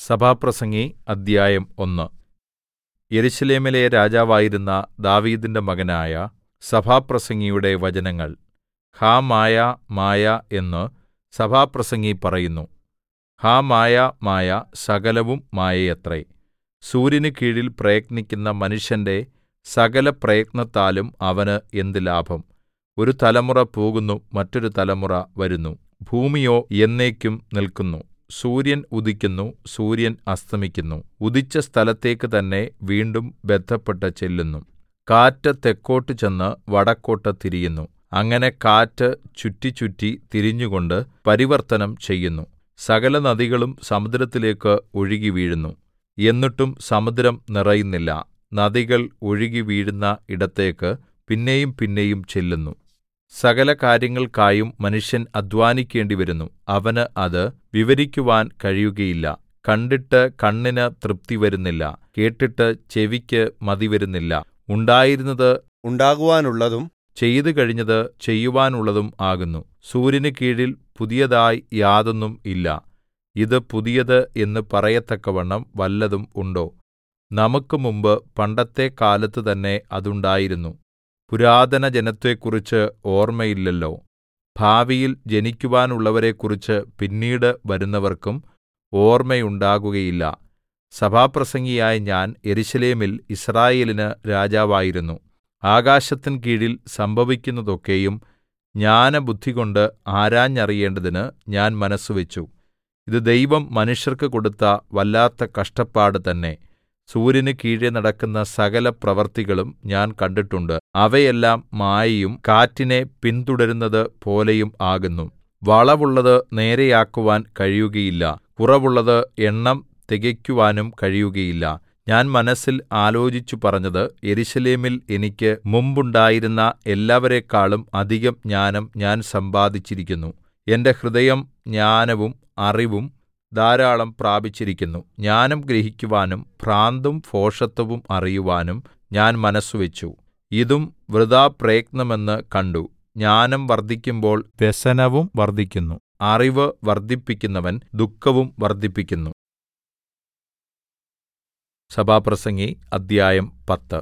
സഭാപ്രസംഗി അദ്ധ്യായം ഒന്ന് യെരൂശലേമിലെ രാജാവായിരുന്ന ദാവീദിന്റെ മകനായ സഭാപ്രസംഗിയുടെ വചനങ്ങൾ ഹാ മായ മായ എന്ന് സഭാപ്രസംഗി പറയുന്നു ഹാ മായ മായ സകലവും മായയത്രേ സൂര്യന് കീഴിൽ പ്രയത്നിക്കുന്ന മനുഷ്യന്റെ സകലപ്രയത്നത്താലും അവന് എന്ത് ലാഭം ഒരു തലമുറ പോകുന്നു മറ്റൊരു തലമുറ വരുന്നു ഭൂമിയോ എന്നേക്കും നില്ക്കുന്നു സൂര്യൻ ഉദിക്കുന്നു സൂര്യൻ അസ്തമിക്കുന്നു ഉദിച്ച സ്ഥലത്തേക്ക് തന്നെ വീണ്ടും ബദ്ധപ്പെട്ട് ചെല്ലുന്നു കാറ്റ് തെക്കോട്ട് ചെന്ന് വടക്കോട്ട് തിരിയുന്നു അങ്ങനെ കാറ്റ് ചുറ്റിച്ചുറ്റി തിരിഞ്ഞുകൊണ്ട് പരിവർത്തനം ചെയ്യുന്നു സകലനദികളും സമുദ്രത്തിലേക്ക് ഒഴുകി വീഴുന്നു എന്നിട്ടും സമുദ്രം നിറയുന്നില്ല നദികൾ ഒഴുകി വീഴുന്ന ഇടത്തേക്ക് പിന്നെയും പിന്നെയും ചെല്ലുന്നു സകല കാര്യങ്ങൾക്കായും മനുഷ്യൻ അധ്വാനിക്കേണ്ടിവരുന്നു അവന് അത് വിവരിക്കുവാൻ കഴിയുകയില്ല കണ്ടിട്ട് കണ്ണിന് തൃപ്തി വരുന്നില്ല കേട്ടിട്ട് ചെവിക്ക് മതിവരുന്നില്ല ഉണ്ടായിരുന്നത് ഉണ്ടാകുവാനുള്ളതും ചെയ്തുകഴിഞ്ഞത് ചെയ്യുവാനുള്ളതും ആകുന്നു സൂര്യന് കീഴിൽ പുതിയതായി യാതൊന്നും ഇല്ല ഇത് പുതിയത് എന്ന് പറയത്തക്കവണ്ണം വല്ലതും ഉണ്ടോ നമുക്ക് മുമ്പ് പണ്ടത്തെ കാലത്ത് തന്നെ അതുണ്ടായിരുന്നു പുരാതന ജനത്തെക്കുറിച്ച് ഓർമ്മയില്ലല്ലോ ഭാവിയിൽ ജനിക്കുവാനുള്ളവരെക്കുറിച്ച് പിന്നീട് വരുന്നവർക്കും ഓർമ്മയുണ്ടാകുകയില്ല സഭാപ്രസംഗിയായ ഞാൻ യെരൂശലേമിൽ യിസ്രായേലിന് രാജാവായിരുന്നു ആകാശത്തിൻ കീഴിൽ സംഭവിക്കുന്നതൊക്കെയും ജ്ഞാനബുദ്ധികൊണ്ട് ആരാഞ്ഞറിയേണ്ടതിന് ഞാൻ മനസ്സുവെച്ചു ഇത് ദൈവം മനുഷ്യർക്ക് കൊടുത്ത വല്ലാത്ത കഷ്ടപ്പാട് തന്നെ സൂര്യന് കീഴെ നടക്കുന്ന സകല പ്രവൃത്തികളും ഞാൻ കണ്ടിട്ടുണ്ട് അവയെല്ലാം മായയും കാറ്റിനെ പിന്തുടരുന്നത് പോലെയും ആകുന്നു വളവുള്ളത് നേരെയാക്കുവാൻ കഴിയുകയില്ല കുറവുള്ളത് എണ്ണം തികയ്ക്കുവാനും കഴിയുകയില്ല ഞാൻ മനസ്സിൽ ആലോചിച്ചു പറഞ്ഞത് യെരൂശലേമിൽ എനിക്ക് മുമ്പുണ്ടായിരുന്ന എല്ലാവരെക്കാളും അധികം ജ്ഞാനം ഞാൻ സമ്പാദിച്ചിരിക്കുന്നു എന്റെ ഹൃദയം ജ്ഞാനവും അറിവും ധാരാളം പ്രാപിച്ചിരിക്കുന്നു ജ്ഞാനം ഗ്രഹിക്കുവാനും ഭ്രാന്തും ഭോഷത്വവും അറിയുവാനും ഞാൻ മനസ്സുവെച്ചു ഇതും വൃഥാപ്രയത്നമെന്ന് കണ്ടു ജ്ഞാനം വർദ്ധിക്കുമ്പോൾ വ്യസനവും വർദ്ധിക്കുന്നു അറിവ് വർദ്ധിപ്പിക്കുന്നവൻ ദുഃഖവും വർദ്ധിപ്പിക്കുന്നു സഭാപ്രസംഗി അദ്ധ്യായം പത്ത്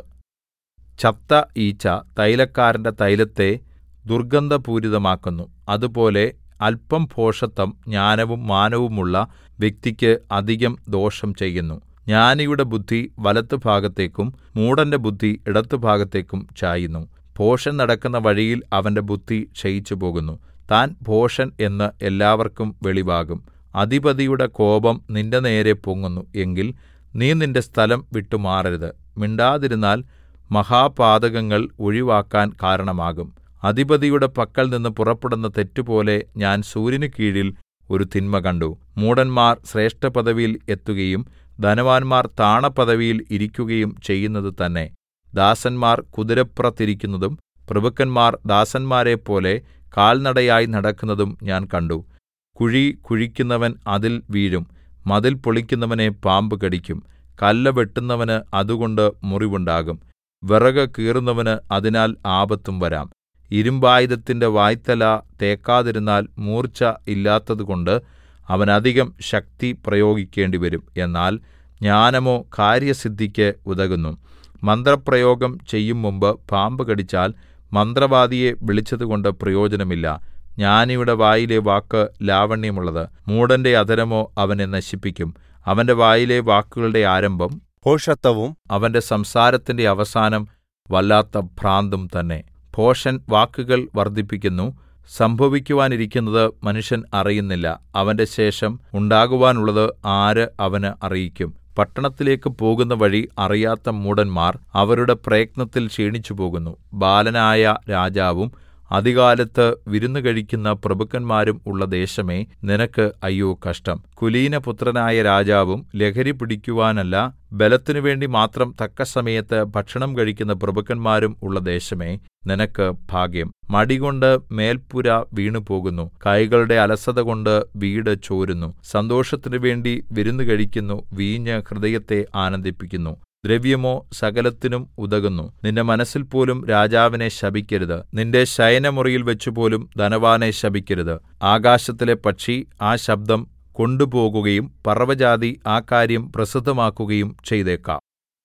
ചത്ത ഈച്ച തൈലക്കാരന്റെ തൈലത്തെ ദുർഗന്ധപൂരിതമാക്കുന്നു അതുപോലെ അല്പം ഭോഷത്തം ജ്ഞാനവും മാനവുമുള്ള വ്യക്തിക്ക് അധികം ദോഷം ചെയ്യുന്നു ജ്ഞാനിയുടെ ബുദ്ധി വലത്തുഭാഗത്തേക്കും മൂഢന്റെ ബുദ്ധി ഇടത്തുഭാഗത്തേക്കും ചായുന്നു ഭോഷൻ നടക്കുന്ന വഴിയിൽ അവന്റെ ബുദ്ധി ക്ഷയിച്ചുപോകുന്നു താൻ ഭോഷൻ എന്ന് എല്ലാവർക്കും വെളിവാകും അധിപതിയുടെ കോപം നിന്റെ നേരെ പൊങ്ങുന്നു എങ്കിൽ നീ നിന്റെ സ്ഥലം വിട്ടുമാറരുത് മിണ്ടാതിരുന്നാൽ മഹാപാതകങ്ങൾ ഒഴിവാക്കാൻ കാരണമാകും അധിപതിയുടെ പക്കൽ നിന്ന് പുറപ്പെടുന്ന തെറ്റുപോലെ ഞാൻ സൂര്യന് കീഴിൽ ഒരു തിന്മ കണ്ടു മൂഢന്മാർ ശ്രേഷ്ഠപദവിയിൽ എത്തുകയും ധനവാന്മാർ താണപദവിയിൽ ഇരിക്കുകയും ചെയ്യുന്നത് തന്നെ ദാസന്മാർ കുതിരപ്പുറത്തിരിക്കുന്നതും പ്രഭുക്കന്മാർ ദാസന്മാരെപ്പോലെ കാൽനടയായി നടക്കുന്നതും ഞാൻ കണ്ടു കുഴി കുഴിക്കുന്നവൻ അതിൽ വീഴും മതിൽ പൊളിക്കുന്നവനെ പാമ്പ് കടിക്കും കല്ല് വെട്ടുന്നവന് അതുകൊണ്ട് മുറിവുണ്ടാകും വിറക് കീറുന്നവന് അതിനാൽ ആപത്തും വരാം ഇരുമ്പായുധത്തിന്റെ വായ്ത്തല തേക്കാതിരുന്നാൽ മൂർച്ച ഇല്ലാത്തതുകൊണ്ട് അവൻ അധികം ശക്തി പ്രയോഗിക്കേണ്ടിവരും എന്നാൽ ജ്ഞാനമോ കാര്യസിദ്ധിക്ക് ഉതകുന്നു മന്ത്രപ്രയോഗം ചെയ്യും മുമ്പ് പാമ്പ് കടിച്ചാൽ മന്ത്രവാദിയെ വിളിച്ചതുകൊണ്ട് പ്രയോജനമില്ല ജ്ഞാനിയുടെ വായിലെ വാക്ക് ലാവണ്യമുള്ളത് മൂഢന്റെ അധരമോ അവനെ നശിപ്പിക്കും അവന്റെ വായിലെ വാക്കുകളുടെ ആരംഭം ഭോഷത്വവും അവന്റെ സംസാരത്തിന്റെ അവസാനം വല്ലാത്ത ഭ്രാന്തും തന്നെ ഭോഷൻ വാക്കുകൾ വർദ്ധിപ്പിക്കുന്നു സംഭവിക്കുവാനിരിക്കുന്നത് മനുഷ്യൻ അറിയുന്നില്ല അവന്റെ ശേഷം ഉണ്ടാകുവാനുള്ളത് ആര് അവന് അറിയിക്കും പട്ടണത്തിലേക്ക് പോകുന്ന വഴി അറിയാത്ത മൂഢന്മാർ അവരുടെ പ്രയത്നത്തിൽ ക്ഷീണിച്ചുപോകുന്നു ബാലനായ രാജാവും അതികാലത്ത് വിരുന്നു കഴിക്കുന്ന പ്രഭുക്കന്മാരും ഉള്ള ദേശമേ നിനക്ക് അയ്യോ കഷ്ടം കുലീനപുത്രനായ രാജാവും ലഹരി പിടിക്കുവാനല്ല ബലത്തിനു വേണ്ടി മാത്രം തക്കസമയത്ത് ഭക്ഷണം കഴിക്കുന്ന പ്രഭുക്കന്മാരും ഉള്ള ദേശമേ നിനക്ക് ഭാഗ്യം മടികൊണ്ട് മേൽപ്പുര വീണുപോകുന്നു കൈകളുടെ അലസത കൊണ്ട് വീട് ചോരുന്നു സന്തോഷത്തിനു വേണ്ടി വിരുന്നു കഴിക്കുന്നു വീഞ്ഞ് ഹൃദയത്തെ ആനന്ദിപ്പിക്കുന്നു ദ്രവ്യമോ സകലത്തിനും ഉതകുന്നു നിന്റെ മനസ്സിൽ പോലും രാജാവിനെ ശപിക്കരുത് നിന്റെ ശയനമുറിയിൽ വെച്ചുപോലും ധനവാനെ ശപിക്കരുത് ആകാശത്തിലെ പക്ഷി ആ ശബ്ദം കൊണ്ടുപോകുകയും പറവജാതി ആ കാര്യം പ്രസിദ്ധമാക്കുകയും ചെയ്തേക്കാം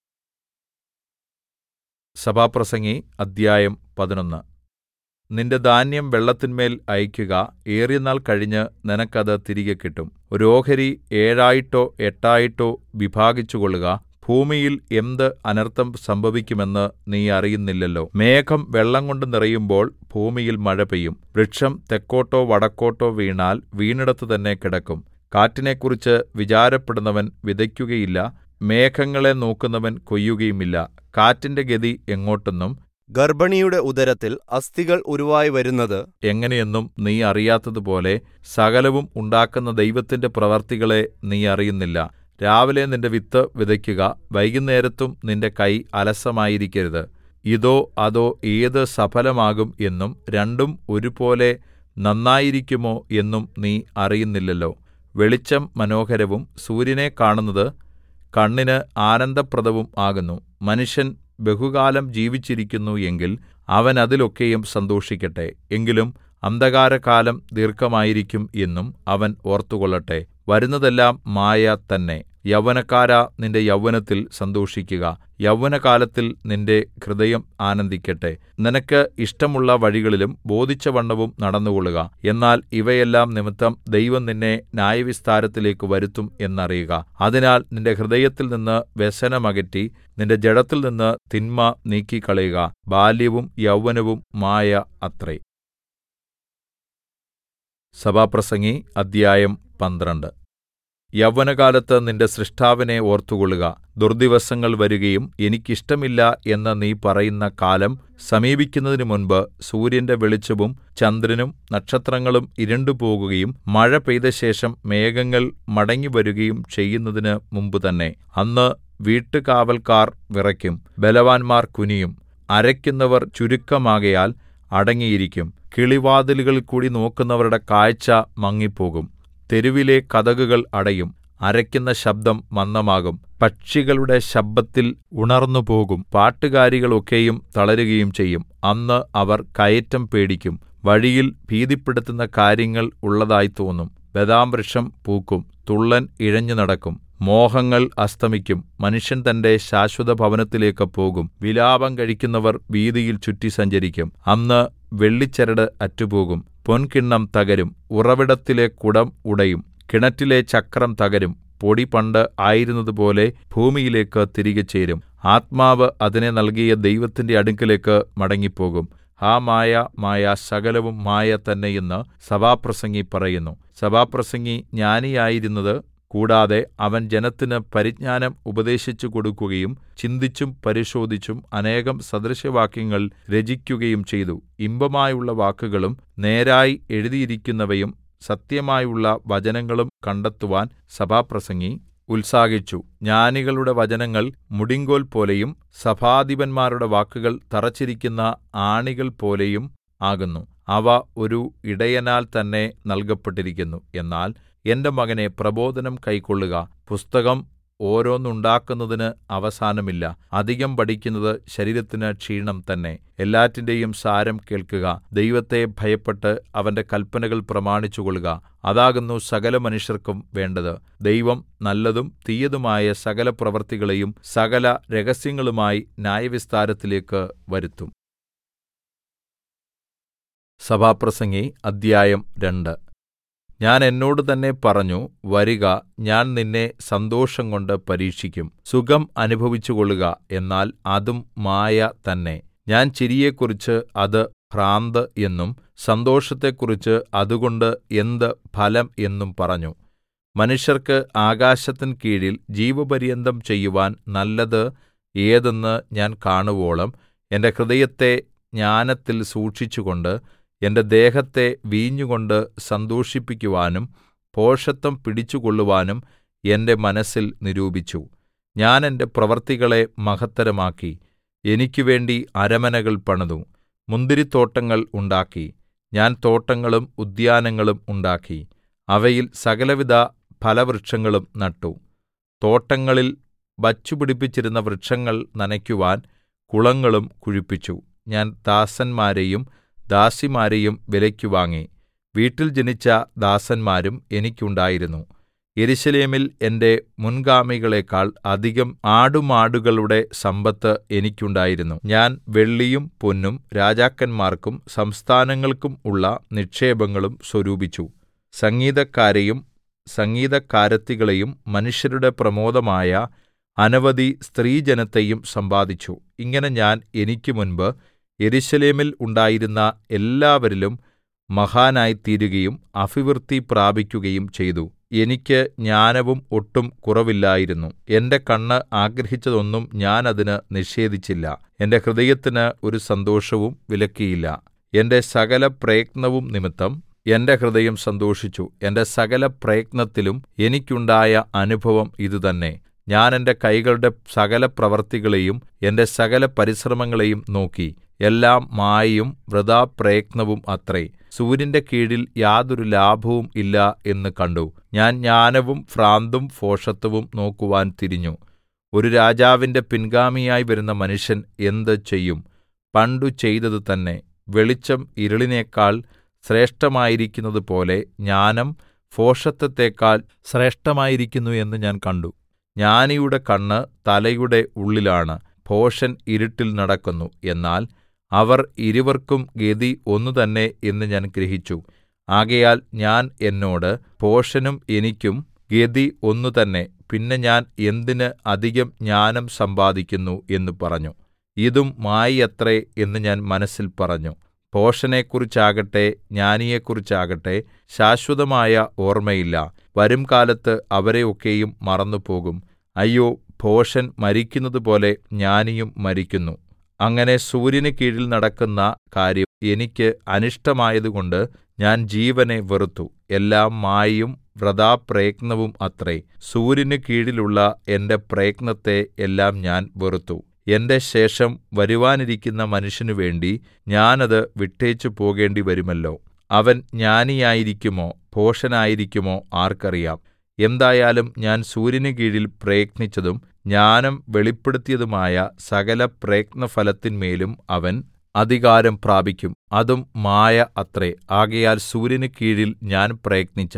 സഭാപ്രസംഗി അദ്ധ്യായം പതിനൊന്ന് നിന്റെ ധാന്യം വെള്ളത്തിന്മേൽ അയക്കുക ഏറിയനാൾ കഴിഞ്ഞ് നിനക്കത് തിരികെ കിട്ടും ഒരു ഓഹരി ഏഴായിട്ടോ എട്ടായിട്ടോ വിഭാഗിച്ചുകൊള്ളുക ഭൂമിയിൽ എന്ത് അനർത്ഥം സംഭവിക്കുമെന്ന് നീ അറിയുന്നില്ലല്ലോ മേഘം വെള്ളംകൊണ്ട് നിറയുമ്പോൾ ഭൂമിയിൽ മഴ പെയ്യും വൃക്ഷം തെക്കോട്ടോ വടക്കോട്ടോ വീണാൽ വീണിടത്ത് തന്നെ കിടക്കും കാറ്റിനെക്കുറിച്ച് വിചാരപ്പെടുന്നവൻ വിതയ്ക്കുകയില്ല മേഘങ്ങളെ നോക്കുന്നവൻ കൊയ്യുകയുമില്ല കാറ്റിന്റെ ഗതി എങ്ങോട്ടെന്നും ഗർഭിണിയുടെ ഉദരത്തിൽ അസ്ഥികൾ ഉരുവായി വരുന്നത് എങ്ങനെയെന്നും നീ അറിയാത്തതുപോലെ സകലവും ഉണ്ടാക്കുന്ന ദൈവത്തിന്റെ പ്രവർത്തികളെ നീ അറിയുന്നില്ല രാവിലെ നിന്റെ വിത്ത് വിതയ്ക്കുക വൈകുന്നേരത്തും നിന്റെ കൈ അലസമായിരിക്കരുത് ഇതോ അതോ ഏത് സഫലമാകും എന്നും രണ്ടും ഒരുപോലെ നന്നായിരിക്കുമോ എന്നും നീ അറിയുന്നില്ലല്ലോ വെളിച്ചം മനോഹരവും സൂര്യനെ കാണുന്നത് കണ്ണിന് ആനന്ദപ്രദവും ആകുന്നു മനുഷ്യൻ ബഹുകാലം ജീവിച്ചിരിക്കുന്നു എങ്കിൽ അവൻ അതിലൊക്കെയും സന്തോഷിക്കട്ടെ എങ്കിലും അന്ധകാരകാലം ദീർഘമായിരിക്കും എന്നും അവൻ ഓർത്തുകൊള്ളട്ടെ വരുന്നതെല്ലാം മായ തന്നെ യൗവനക്കാരാ നിന്റെ യൗവനത്തിൽ സന്തോഷിക്കുക യൗവനകാലത്തിൽ നിന്റെ ഹൃദയം ആനന്ദിക്കട്ടെ നിനക്ക് ഇഷ്ടമുള്ള വഴികളിലും ബോധിച്ചവണ്ണവും നടന്നുകൊള്ളുക എന്നാൽ ഇവയെല്ലാം നിമിത്തം ദൈവം നിന്നെ ന്യായവിസ്താരത്തിലേക്ക് വരുത്തും എന്നറിയുക അതിനാൽ നിന്റെ ഹൃദയത്തിൽ നിന്ന് വ്യസനമകറ്റി നിന്റെ ജഡത്തിൽ നിന്ന് തിന്മ നീക്കിക്കളയുക ബാല്യവും യൗവനവും മായ അത്രേ സഭാപ്രസംഗി അദ്ധ്യായം പന്ത്രണ്ട് യൗവനകാലത്ത് നിന്റെ സൃഷ്ടാവിനെ ഓർത്തുകൊള്ളുക ദുർദിവസങ്ങൾ വരുകയും എനിക്കിഷ്ടമില്ല എന്ന് നീ പറയുന്ന കാലം സമീപിക്കുന്നതിന് മുൻപ് സൂര്യന്റെ വെളിച്ചവും ചന്ദ്രനും നക്ഷത്രങ്ങളും ഇരുണ്ടുപോകുകയും മഴ പെയ്തശേഷം മേഘങ്ങൾ മടങ്ങിവരുകയും ചെയ്യുന്നതിന് മുമ്പ് തന്നെ അന്ന് വീട്ടുകാവല്ക്കാർ വിറയ്ക്കും ബലവാന്മാർ കുനിയും അരയ്ക്കുന്നവർ ചുരുക്കമാകയാൽ അടങ്ങിയിരിക്കും കിളിവാതിലുകളിൽ കൂടി നോക്കുന്നവരുടെ കാഴ്ച മങ്ങിപ്പോകും തെരുവിലെ കതകുകൾ അടയും അരയ്ക്കുന്ന ശബ്ദം മന്ദമാകും പക്ഷികളുടെ ശബ്ദത്തിൽ ഉണർന്നുപോകും പാട്ടുകാരികളൊക്കെയും തളരുകയും ചെയ്യും അന്ന് അവർ കയറ്റം പേടിക്കും വഴിയിൽ ഭീതിപ്പെടുത്തുന്ന കാര്യങ്ങൾ ഉള്ളതായി തോന്നും ബദാംവൃക്ഷം പൂക്കും തുള്ളൻ ഇഴഞ്ഞു നടക്കും മോഹങ്ങൾ അസ്തമിക്കും മനുഷ്യൻ തന്റെ ശാശ്വത ഭവനത്തിലേക്ക് പോകും വിലാപം കഴിക്കുന്നവർ വീതിയിൽ ചുറ്റി സഞ്ചരിക്കും അന്ന് വെള്ളിച്ചരട് അറ്റുപോകും പൊൻകിണ്ണം തകരും ഉറവിടത്തിലെ കുടം ഉടയും കിണറ്റിലെ ചക്രം തകരും പൊടി പണ്ട് ആയിരുന്നതുപോലെ ഭൂമിയിലേക്ക് തിരികെ ചേരും ആത്മാവ് അതിനെ നൽകിയ ദൈവത്തിന്റെ അടുക്കലേക്ക് മടങ്ങിപ്പോകും ആ മായ മായ സകലവും മായ തന്നെ എന്ന് സഭാപ്രസംഗി പറയുന്നു സഭാപ്രസംഗി ജ്ഞാനിയായിരുന്നത് കൂടാതെ അവൻ ജനത്തിന് പരിജ്ഞാനം ഉപദേശിച്ചു കൊടുക്കുകയും ചിന്തിച്ചും പരിശോധിച്ചും അനേകം സദൃശവാക്യങ്ങൾ രചിക്കുകയും ചെയ്തു ഇമ്പമായുള്ള വാക്കുകളും നേരായി എഴുതിയിരിക്കുന്നവയും സത്യമായുള്ള വചനങ്ങളും കണ്ടെത്തുവാൻ സഭാപ്രസംഗി ഉത്സാഹിച്ചു ജ്ഞാനികളുടെ വചനങ്ങൾ മുടിങ്കോൽ പോലെയും സഭാധിപന്മാരുടെ വാക്കുകൾ തറച്ചിരിക്കുന്ന ആണികൾ പോലെയും ആകുന്നു അവ ഒരു ഇടയനാൽ തന്നെ നൽകപ്പെട്ടിരിക്കുന്നു എന്നാൽ എന്റെ മകനെ പ്രബോധനം കൈക്കൊള്ളുക പുസ്തകം ഓരോന്നുണ്ടാക്കുന്നതിന് അവസാനമില്ല അധികം പഠിക്കുന്നത് ശരീരത്തിന് ക്ഷീണം തന്നെ എല്ലാറ്റിന്റെയും സാരം കേൾക്കുക ദൈവത്തെ ഭയപ്പെട്ട് അവന്റെ കല്പനകൾ പ്രമാണിച്ചുകൊള്ളുക അതാകുന്നു സകല മനുഷ്യർക്കും വേണ്ടത് ദൈവം നല്ലതും തീയതുമായ സകല പ്രവൃത്തികളെയും സകല രഹസ്യങ്ങളുമായി ന്യായവിസ്താരത്തിലേക്ക് വരുത്തും സഭാപ്രസംഗി അദ്ധ്യായം രണ്ട് ഞാൻ എന്നോട് തന്നെ പറഞ്ഞു വരിക ഞാൻ നിന്നെ സന്തോഷംകൊണ്ട് പരീക്ഷിക്കും സുഖം അനുഭവിച്ചുകൊള്ളുക എന്നാൽ അതും മായ തന്നെ ഞാൻ ചിരിയെക്കുറിച്ച് അത് ഭ്രാന്ത് എന്നും സന്തോഷത്തെക്കുറിച്ച് അതുകൊണ്ട് എന്ത് ഫലം എന്നും പറഞ്ഞു മനുഷ്യർക്ക് ആകാശത്തിൻ കീഴിൽ ജീവപര്യന്തം ചെയ്യുവാൻ നല്ലത് ഏതെന്ന് ഞാൻ കാണുവോളം എന്റെ ഹൃദയത്തെ ജ്ഞാനത്തിൽ സൂക്ഷിച്ചുകൊണ്ട് എന്റെ ദേഹത്തെ വീഞ്ഞുകൊണ്ട് സന്തോഷിപ്പിക്കുവാനും ഭോഷത്തം പിടിച്ചുകൊള്ളുവാനും എന്റെ മനസ്സിൽ നിരൂപിച്ചു ഞാൻ എന്റെ പ്രവൃത്തികളെ മഹത്തരമാക്കി എനിക്കുവേണ്ടി അരമനകൾ പണിതു മുന്തിരിത്തോട്ടങ്ങൾ ഉണ്ടാക്കി ഞാൻ തോട്ടങ്ങളും ഉദ്യാനങ്ങളും ഉണ്ടാക്കി അവയിൽ സകലവിധ ഫലവൃക്ഷങ്ങളും നട്ടു തോട്ടങ്ങളിൽ വച്ചുപിടിപ്പിച്ചിരുന്ന വൃക്ഷങ്ങൾ നനയ്ക്കുവാൻ കുളങ്ങളും കുഴിപ്പിച്ചു ഞാൻ ദാസന്മാരെയും ദാസിമാരെയും വിലയ്ക്ക് വാങ്ങി വീട്ടിൽ ജനിച്ച ദാസന്മാരും എനിക്കുണ്ടായിരുന്നു യെരൂശലേമിൽ എന്റെ മുൻഗാമികളെക്കാൾ അധികം ആടുമാടുകളുടെ സമ്പത്ത് എനിക്കുണ്ടായിരുന്നു ഞാൻ വെള്ളിയും പൊന്നും രാജാക്കന്മാർക്കും സംസ്ഥാനങ്ങൾക്കും ഉള്ള നിക്ഷേപങ്ങളും സ്വരൂപിച്ചു സംഗീതക്കാരെയും സംഗീതക്കാരത്തികളെയും മനുഷ്യരുടെ പ്രമോദമായ അനവധി സ്ത്രീജനത്തെയും സമ്പാദിച്ചു ഇങ്ങനെ ഞാൻ എനിക്ക് മുൻപ് യെരൂശലേമിൽ ഉണ്ടായിരുന്ന എല്ലാവരിലും മഹാനായിത്തീരുകയും അഭിവൃദ്ധി പ്രാപിക്കുകയും ചെയ്തു എനിക്ക് ജ്ഞാനവും ഒട്ടും കുറവില്ലായിരുന്നു എന്റെ കണ്ണ് ആഗ്രഹിച്ചതൊന്നും ഞാൻ അതിന് നിഷേധിച്ചില്ല എന്റെ ഹൃദയത്തിന് ഒരു സന്തോഷവും വിലക്കിയില്ല എന്റെ സകല പ്രയത്നവും നിമിത്തം എന്റെ ഹൃദയം സന്തോഷിച്ചു എന്റെ സകല പ്രയത്നത്തിലും എനിക്കുണ്ടായ അനുഭവം ഇതുതന്നെ ഞാൻ എന്റെ കൈകളുടെ സകല പ്രവൃത്തികളെയും എന്റെ സകല പരിശ്രമങ്ങളെയും നോക്കി എല്ലാം മായയും വൃഥാപ്രയത്നവും അത്രേ സൂര്യന്റെ കീഴിൽ യാതൊരു ലാഭവും ഇല്ല എന്ന് കണ്ടു ഞാൻ ജ്ഞാനവും ഭ്രാന്തും ഭോഷത്വവും നോക്കുവാൻ തിരിഞ്ഞു ഒരു രാജാവിന്റെ പിൻഗാമിയായി വരുന്ന മനുഷ്യൻ എന്ത് ചെയ്യും പണ്ടു ചെയ്തത് തന്നെ വെളിച്ചം ഇരുളിനേക്കാൾ ശ്രേഷ്ഠമായിരിക്കുന്നതുപോലെ ജ്ഞാനം ഭോഷത്തത്തെക്കാൾ ശ്രേഷ്ഠമായിരിക്കുന്നു എന്ന് ഞാൻ കണ്ടു ജ്ഞാനിയുടെ കണ്ണ് തലയുടെ ഉള്ളിലാണ് ഭോഷൻ ഇരുട്ടിൽ നടക്കുന്നു എന്നാൽ അവർ ഇരുവർക്കും ഗതി ഒന്ന് തന്നെ എന്ന് ഞാൻ ഗ്രഹിച്ചു ആകയാൽ ഞാൻ എന്നോട് ഭോഷനും എനിക്കും ഗതി ഒന്ന് തന്നെ പിന്നെ ഞാൻ എന്തിന് അധികം ജ്ഞാനം സമ്പാദിക്കുന്നു എന്ന് പറഞ്ഞു ഇതും മായയത്രേ എന്ന് ഞാൻ മനസ്സിൽ പറഞ്ഞു ഭോഷനെക്കുറിച്ചാകട്ടെ ജ്ഞാനിയെക്കുറിച്ചാകട്ടെ ശാശ്വതമായ ഓർമ്മയില്ല വരുംകാലത്ത് അവരെ ഒക്കെയും മറന്നുപോകും അയ്യോ ഭോഷൻ മരിക്കുന്നതുപോലെ ജ്ഞാനിയും മരിക്കുന്നു അങ്ങനെ സൂര്യന് കീഴിൽ നടക്കുന്ന കാര്യം എനിക്ക് അനിഷ്ടമായതുകൊണ്ട് ഞാൻ ജീവനെ വെറുത്തു എല്ലാം മായയും വൃഥാപ്രയത്നവും അത്രേ സൂര്യന് കീഴിലുള്ള എന്റെ പ്രയത്നത്തെ എല്ലാം ഞാൻ വെറുത്തു എന്റെ ശേഷം വരുവാനിരിക്കുന്ന മനുഷ്യനു വേണ്ടി ഞാൻ അത് വിട്ടേച്ചു പോകേണ്ടി വരുമല്ലോ അവൻ ജ്ഞാനിയായിരിക്കുമോ ഭോഷനായിരിക്കുമോ ആർക്കറിയാം എന്തായാലും ഞാൻ സൂര്യന് കീഴിൽ പ്രയത്നിച്ചതും ജ്ഞാനം വെളിപ്പെടുത്തിയതുമായ സകല പ്രയത്നഫലത്തിന്മേലും അവൻ അധികാരം പ്രാപിക്കും അതും മായ അത്രേ ആകയാൽ സൂര്യന് കീഴിൽ ഞാൻ പ്രയത്നിച്ച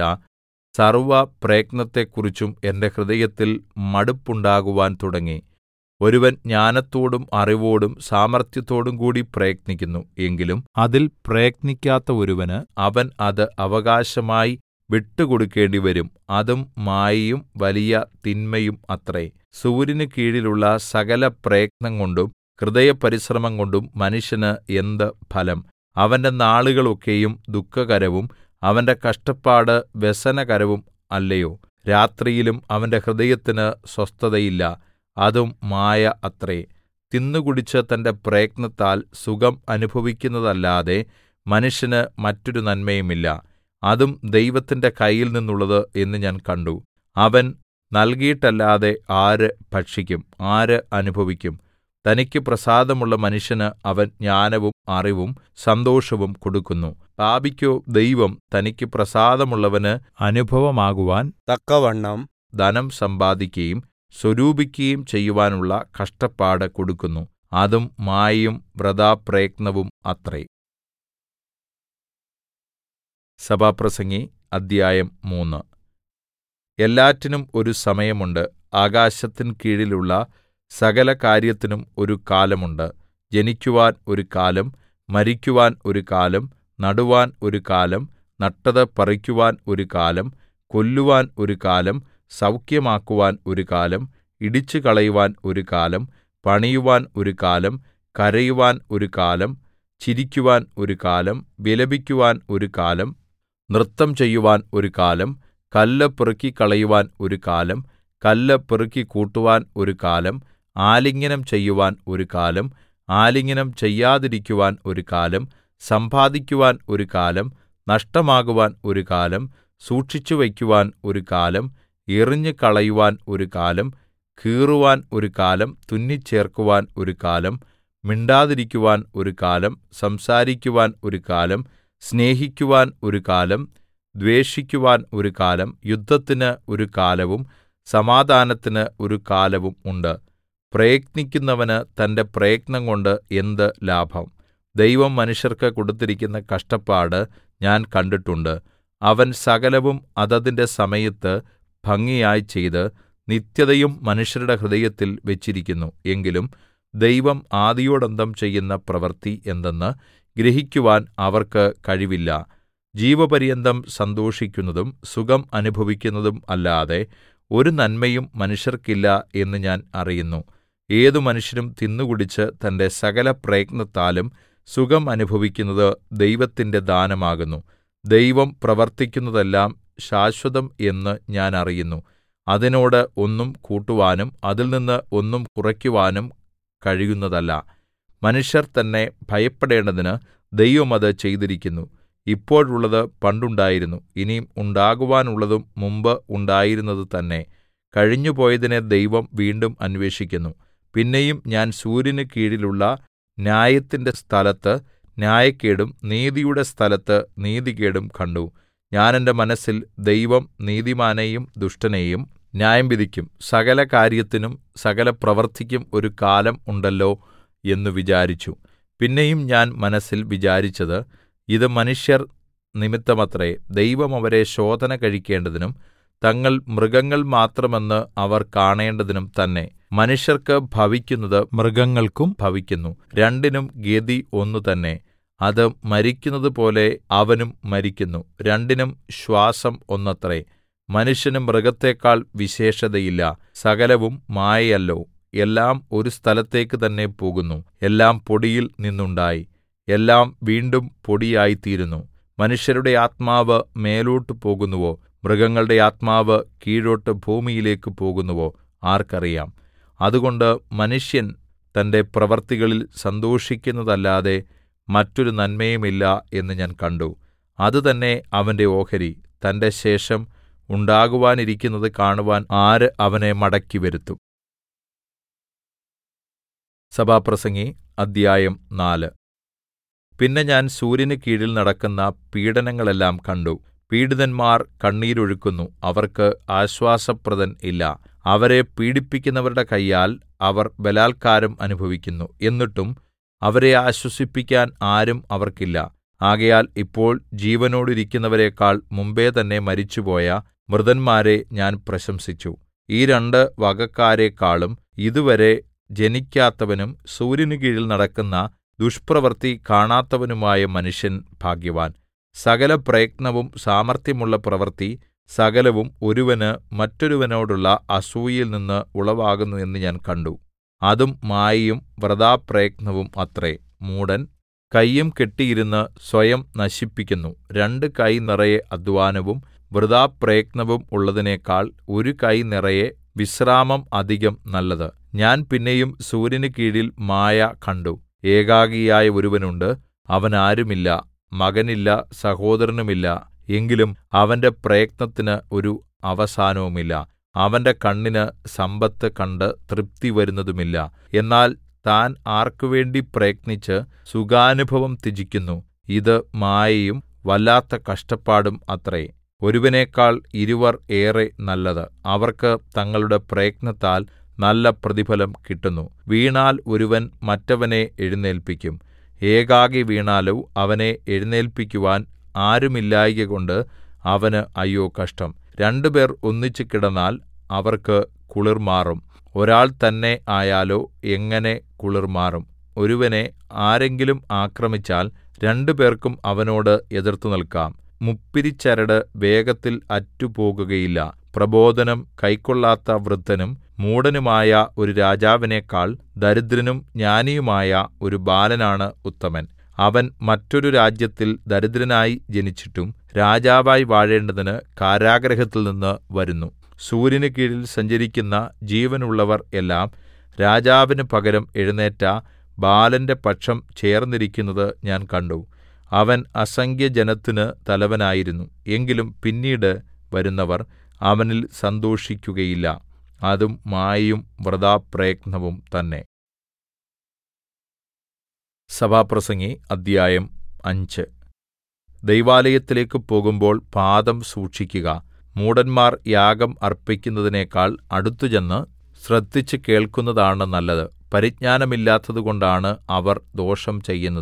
സർവ്വ പ്രയത്നത്തെക്കുറിച്ചും എന്റെ ഹൃദയത്തിൽ മടുപ്പുണ്ടാകുവാൻ തുടങ്ങി ഒരുവൻ ജ്ഞാനത്തോടും അറിവോടും സാമർത്ഥ്യത്തോടും കൂടി പ്രയത്നിക്കുന്നു എങ്കിലും അതിൽ പ്രയത്നിക്കാത്ത ഒരുവന് അവൻ അത് അവകാശമായി വിട്ടുകൊടുക്കേണ്ടിവരും അതും മായയും വലിയ തിന്മയും അത്രേ സൂര്യന് കീഴിലുള്ള സകല പ്രയത്നം കൊണ്ടും ഹൃദയപരിശ്രമം കൊണ്ടും മനുഷ്യന് എന്ത് ഫലം അവന്റെ നാളുകളൊക്കെയും ദുഃഖകരവും അവന്റെ കഷ്ടപ്പാട് വ്യസനകരവും അല്ലയോ രാത്രിയിലും അവന്റെ ഹൃദയത്തിന് സ്വസ്ഥതയില്ല അതും മായ അത്രേ തിന്നുകുടിച്ച് തന്റെ പ്രയത്നത്താൽ സുഖം അനുഭവിക്കുന്നതല്ലാതെ മനുഷ്യന് മറ്റൊരു നന്മയുമില്ല അതും ദൈവത്തിന്റെ കയ്യിൽ നിന്നുള്ളത് എന്ന് ഞാൻ കണ്ടു അവൻ നൽകിയിട്ടല്ലാതെ ആര് ഭക്ഷിക്കും ആര് അനുഭവിക്കും തനിക്ക് പ്രസാദമുള്ള മനുഷ്യന് അവൻ ജ്ഞാനവും അറിവും സന്തോഷവും കൊടുക്കുന്നു പാപിക്കോ ദൈവം തനിക്ക് പ്രസാദമുള്ളവന് അനുഭവമാകുവാൻ തക്കവണ്ണം ധനം സമ്പാദിക്കയും സ്വരൂപിക്കയും ചെയ്യുവാനുള്ള കഷ്ടപ്പാട് കൊടുക്കുന്നു അതും മായയും വൃഥാപ്രയത്നവും അത്രേ സഭാപ്രസംഗി അദ്ധ്യായം മൂന്ന് എല്ലാറ്റിനും ഒരു സമയമുണ്ട് ആകാശത്തിൻ കീഴിലുള്ള സകല കാര്യത്തിനും ഒരു കാലമുണ്ട് ജനിക്കുവാൻ ഒരു കാലം മരിക്കുവാൻ ഒരു കാലം നടുവാൻ ഒരു കാലം നട്ടത് പറിക്കുവാൻ ഒരു കാലം കൊല്ലുവാൻ ഒരു കാലം സൗഖ്യമാക്കുവാൻ ഒരു കാലം ഇടിച്ചുകളയുവാൻ ഒരു കാലം പണിയുവാൻ ഒരു കാലം കരയുവാൻ ഒരു കാലം ചിരിക്കുവാൻ ഒരു കാലം വിലപിക്കുവാൻ ഒരു കാലം നൃത്തം ചെയ്യുവാൻ ഒരു കാലം കല്ല് പെറുക്കിക്കളയുവാൻ ഒരു കാലം കല്ല് പെറുക്കിക്കൂട്ടുവാൻ ഒരു കാലം ആലിംഗനം ചെയ്യുവാൻ ഒരു കാലം ആലിംഗനം ചെയ്യാതിരിക്കുവാൻ ഒരു കാലം സമ്പാദിക്കുവാൻ ഒരു കാലം നഷ്ടമാകുവാൻ ഒരു കാലം സൂക്ഷിച്ചുവയ്ക്കുവാൻ ഒരു കാലം എറിഞ്ഞുകളയുവാൻ ഒരു കാലം കീറുവാൻ ഒരു കാലം തുന്നിച്ചേർക്കുവാൻ ഒരു കാലം മിണ്ടാതിരിക്കുവാൻ ഒരു കാലം സംസാരിക്കുവാൻ ഒരു കാലം സ്നേഹിക്കുവാൻ ഒരു കാലം ദ്വേഷിക്കുവാൻ ഒരു കാലം യുദ്ധത്തിന് ഒരു കാലവും സമാധാനത്തിന് ഒരു കാലവും ഉണ്ട് പ്രയത്നിക്കുന്നവന് തന്റെ പ്രയത്നംകൊണ്ട് എന്ത് ലാഭം ദൈവം മനുഷ്യർക്ക് കൊടുത്തിരിക്കുന്ന കഷ്ടപ്പാട് ഞാൻ കണ്ടിട്ടുണ്ട് അവൻ സകലവും അതതിന്റെ സമയത്ത് ഭംഗിയായി ചെയ്ത് നിത്യതയും മനുഷ്യരുടെ ഹൃദയത്തിൽ വെച്ചിരിക്കുന്നു എങ്കിലും ദൈവം ആദിയോടന്തം ചെയ്യുന്ന പ്രവൃത്തി എന്തെന്ന് ഗ്രഹിക്കുവാൻ അവർക്ക് കഴിവില്ല ജീവപര്യന്തം സന്തോഷിക്കുന്നതും സുഖം അനുഭവിക്കുന്നതും അല്ലാതെ ഒരു നന്മയും മനുഷ്യർക്കില്ല എന്ന് ഞാൻ അറിയുന്നു ഏതു മനുഷ്യനും തിന്നുകുടിച്ച് തന്റെ സകല പ്രയത്നത്താലും സുഖം അനുഭവിക്കുന്നത് ദൈവത്തിന്റെ ദാനമാകുന്നു ദൈവം പ്രവർത്തിക്കുന്നതെല്ലാം ശാശ്വതം എന്ന് ഞാൻ അറിയുന്നു അതിനോട് ഒന്നും കൂട്ടുവാനും അതിൽനിന്ന് ഒന്നും കുറയ്ക്കുവാനും കഴിയുന്നതല്ല മനുഷ്യർ തന്നെ ഭയപ്പെടേണ്ടതിന് ദൈവം അത് ചെയ്തിരിക്കുന്നു ഇപ്പോഴുള്ളത് പണ്ടുണ്ടായിരുന്നു ഇനിയും ഉണ്ടാകുവാനുള്ളതും മുമ്പ് ഉണ്ടായിരുന്നത് തന്നെ കഴിഞ്ഞുപോയതിനെ ദൈവം വീണ്ടും അന്വേഷിക്കുന്നു പിന്നെയും ഞാൻ സൂര്യന് കീഴിലുള്ള ന്യായത്തിന്റെ സ്ഥലത്ത് ന്യായക്കേടും നീതിയുടെ സ്ഥലത്ത് നീതികേടും കണ്ടു ഞാൻ എന്റെ മനസ്സിൽ ദൈവം നീതിമാനെയും ദുഷ്ടനെയും ന്യായം വിധിക്കും സകല കാര്യത്തിനും സകല പ്രവൃത്തിക്കും ഒരു കാലം ഉണ്ടല്ലോ എന്ന് വിചാരിച്ചു പിന്നെയും ഞാൻ മനസ്സിൽ വിചാരിച്ചത് ഇത് മനുഷ്യർ നിമിത്തമത്രേ ദൈവം അവരെ ശോധന കഴിക്കേണ്ടതിനും തങ്ങൾ മൃഗങ്ങൾ മാത്രമെന്ന് അവർ കാണേണ്ടതിനും തന്നെ മനുഷ്യർക്ക് ഭവിക്കുന്നത് മൃഗങ്ങൾക്കും ഭവിക്കുന്നു രണ്ടിനും ഗതി ഒന്ന് തന്നെ അത് മരിക്കുന്നതുപോലെ അവനും മരിക്കുന്നു രണ്ടിനും ശ്വാസം ഒന്നത്രേ മനുഷ്യന് മൃഗത്തെക്കാൾ വിശേഷതയില്ല സകലവും മായയല്ലോ എല്ലാം ഒരു സ്ഥലത്തേക്ക് തന്നെ പോകുന്നു എല്ലാം പൊടിയിൽ നിന്നുണ്ടായി എല്ലാം വീണ്ടും പൊടിയായിത്തീരുന്നു മനുഷ്യരുടെ ആത്മാവ് മേലോട്ട് പോകുന്നുവോ മൃഗങ്ങളുടെ ആത്മാവ് കീഴോട്ട് ഭൂമിയിലേക്ക് പോകുന്നുവോ ആർക്കറിയാം അതുകൊണ്ട് മനുഷ്യൻ തന്റെ പ്രവൃത്തികളിൽ സന്തോഷിക്കുന്നതല്ലാതെ മറ്റൊരു നന്മയുമില്ല എന്ന് ഞാൻ കണ്ടു അത് തന്നെ അവന്റെ ഓഹരി തന്റെ ശേഷം ഉണ്ടാകുവാനിരിക്കുന്നത് കാണുവാൻ ആര് അവനെ മടക്കി വരുത്തും സഭാപ്രസംഗി അദ്ധ്യായം നാല് പിന്നെ ഞാൻ സൂര്യന് കീഴിൽ നടക്കുന്ന പീഡനങ്ങളെല്ലാം കണ്ടു പീഡിതന്മാർ കണ്ണീരൊഴുക്കുന്നു അവർക്ക് ആശ്വാസപ്രദൻ ഇല്ല അവരെ പീഡിപ്പിക്കുന്നവരുടെ കയ്യാൽ അവർ ബലാല്ക്കാരം അനുഭവിക്കുന്നു എന്നിട്ടും അവരെ ആശ്വസിപ്പിക്കാൻ ആരും അവർക്കില്ല ആകയാൽ ഇപ്പോൾ ജീവനോടിരിക്കുന്നവരെക്കാൾ മുമ്പെ തന്നെ മരിച്ചുപോയ മൃതന്മാരെ ഞാൻ പ്രശംസിച്ചു ഈ രണ്ട് വകക്കാരെക്കാളും ഇതുവരെ ജനിക്കാത്തവനും സൂര്യന് കീഴിൽ നടക്കുന്ന ദുഷ്പ്രവൃത്തി കാണാത്തവനുമായ മനുഷ്യൻ ഭാഗ്യവാൻ സകല പ്രയത്നവും സാമർത്ഥ്യമുള്ള പ്രവൃത്തി സകലവും ഒരുവന് മറ്റൊരുവനോടുള്ള അസൂയയിൽ നിന്ന് ഉളവാകുന്നു എന്ന് ഞാൻ കണ്ടു അതും മായയും വൃഥാപ്രയത്നവും അത്രേ മൂഢൻ കയ്യും കെട്ടിയിരുന്ന് സ്വയം നശിപ്പിക്കുന്നു രണ്ട് കൈ നിറയെ അധ്വാനവും വൃഥാപ്രയത്നവും ഉള്ളതിനേക്കാൾ ഒരു കൈ നിറയെ വിശ്രാമം അധികം നല്ലത് ഞാൻ പിന്നെയും സൂര്യന് കീഴിൽ മായ കണ്ടു ഏകാകിയായ ഒരുവനുണ്ട് അവനാരുമില്ല മകനില്ല സഹോദരനുമില്ല എങ്കിലും അവന്റെ പ്രയത്നത്തിന് ഒരു അവസാനവുമില്ല അവന്റെ കണ്ണിന് സമ്പത്ത് കണ്ട് തൃപ്തി വരുന്നതുമില്ല എന്നാൽ താൻ ആർക്കുവേണ്ടി പ്രയത്നിച്ച് സുഖാനുഭവം ത്യജിക്കുന്നു ഇത് മായയും വല്ലാത്ത കഷ്ടപ്പാടും അത്രേ ഒരുവനേക്കാൾ ഇരുവർ ഏറെ നല്ലത് അവർക്ക് തങ്ങളുടെ പ്രയത്നത്താൽ നല്ല പ്രതിഫലം കിട്ടുന്നു വീണാൽ ഒരുവൻ മറ്റവനെ എഴുന്നേല്പിക്കും ഏകാകി വീണാലോ അവനെ എഴുന്നേല്പിക്കുവാൻ ആരുമില്ലായ്കകൊണ്ട് അവന് അയ്യോ കഷ്ടം രണ്ടുപേർ ഒന്നിച്ച് കിടന്നാൽ അവർക്ക് കുളിർ മാറും ഒരാൾ തന്നെ ആയാലോ എങ്ങനെ കുളിർ മാറും ഒരുവനെ ആരെങ്കിലും ആക്രമിച്ചാൽ രണ്ടുപേർക്കും അവനോട് എതിർത്ത് നിൽക്കാം മുപ്പിരിച്ചരട് വേഗത്തിൽ അറ്റുപോകുകയില്ല പ്രബോധനം കൈക്കൊള്ളാത്ത വൃദ്ധനും മൂഢനുമായ ഒരു രാജാവിനേക്കാൾ ദരിദ്രനും ജ്ഞാനിയുമായ ഒരു ബാലനാണ് ഉത്തമൻ അവൻ മറ്റൊരു രാജ്യത്തിൽ ദരിദ്രനായി ജനിച്ചിട്ടും രാജാവായി വാഴേണ്ടതിന് കാരാഗൃഹത്തിൽ നിന്ന് വരുന്നു സൂര്യന് കീഴിൽ സഞ്ചരിക്കുന്ന ജീവനുള്ളവർ എല്ലാം രാജാവിന് പകരം എഴുന്നേറ്റ ബാലന്റെ പക്ഷം ചേർന്നിരിക്കുന്നത് ഞാൻ കണ്ടു അവൻ അസംഖ്യജനത്തിന് തലവനായിരുന്നു എങ്കിലും പിന്നീട് വരുന്നവർ അവനിൽ സന്തോഷിക്കുകയില്ല അതും മായയും വൃഥാപ്രയത്നവും തന്നെ സഭാപ്രസംഗി അദ്ധ്യായം അഞ്ച് ദൈവാലയത്തിലേക്ക് പോകുമ്പോൾ പാദം സൂക്ഷിക്കുക മൂഢന്മാർ യാഗം അർപ്പിക്കുന്നതിനേക്കാൾ അടുത്തുചെന്ന് ശ്രദ്ധിച്ച് കേൾക്കുന്നതാണ് നല്ലത് പരിജ്ഞാനമില്ലാത്തതുകൊണ്ടാണ് അവർ ദോഷം ചെയ്യുന്നത്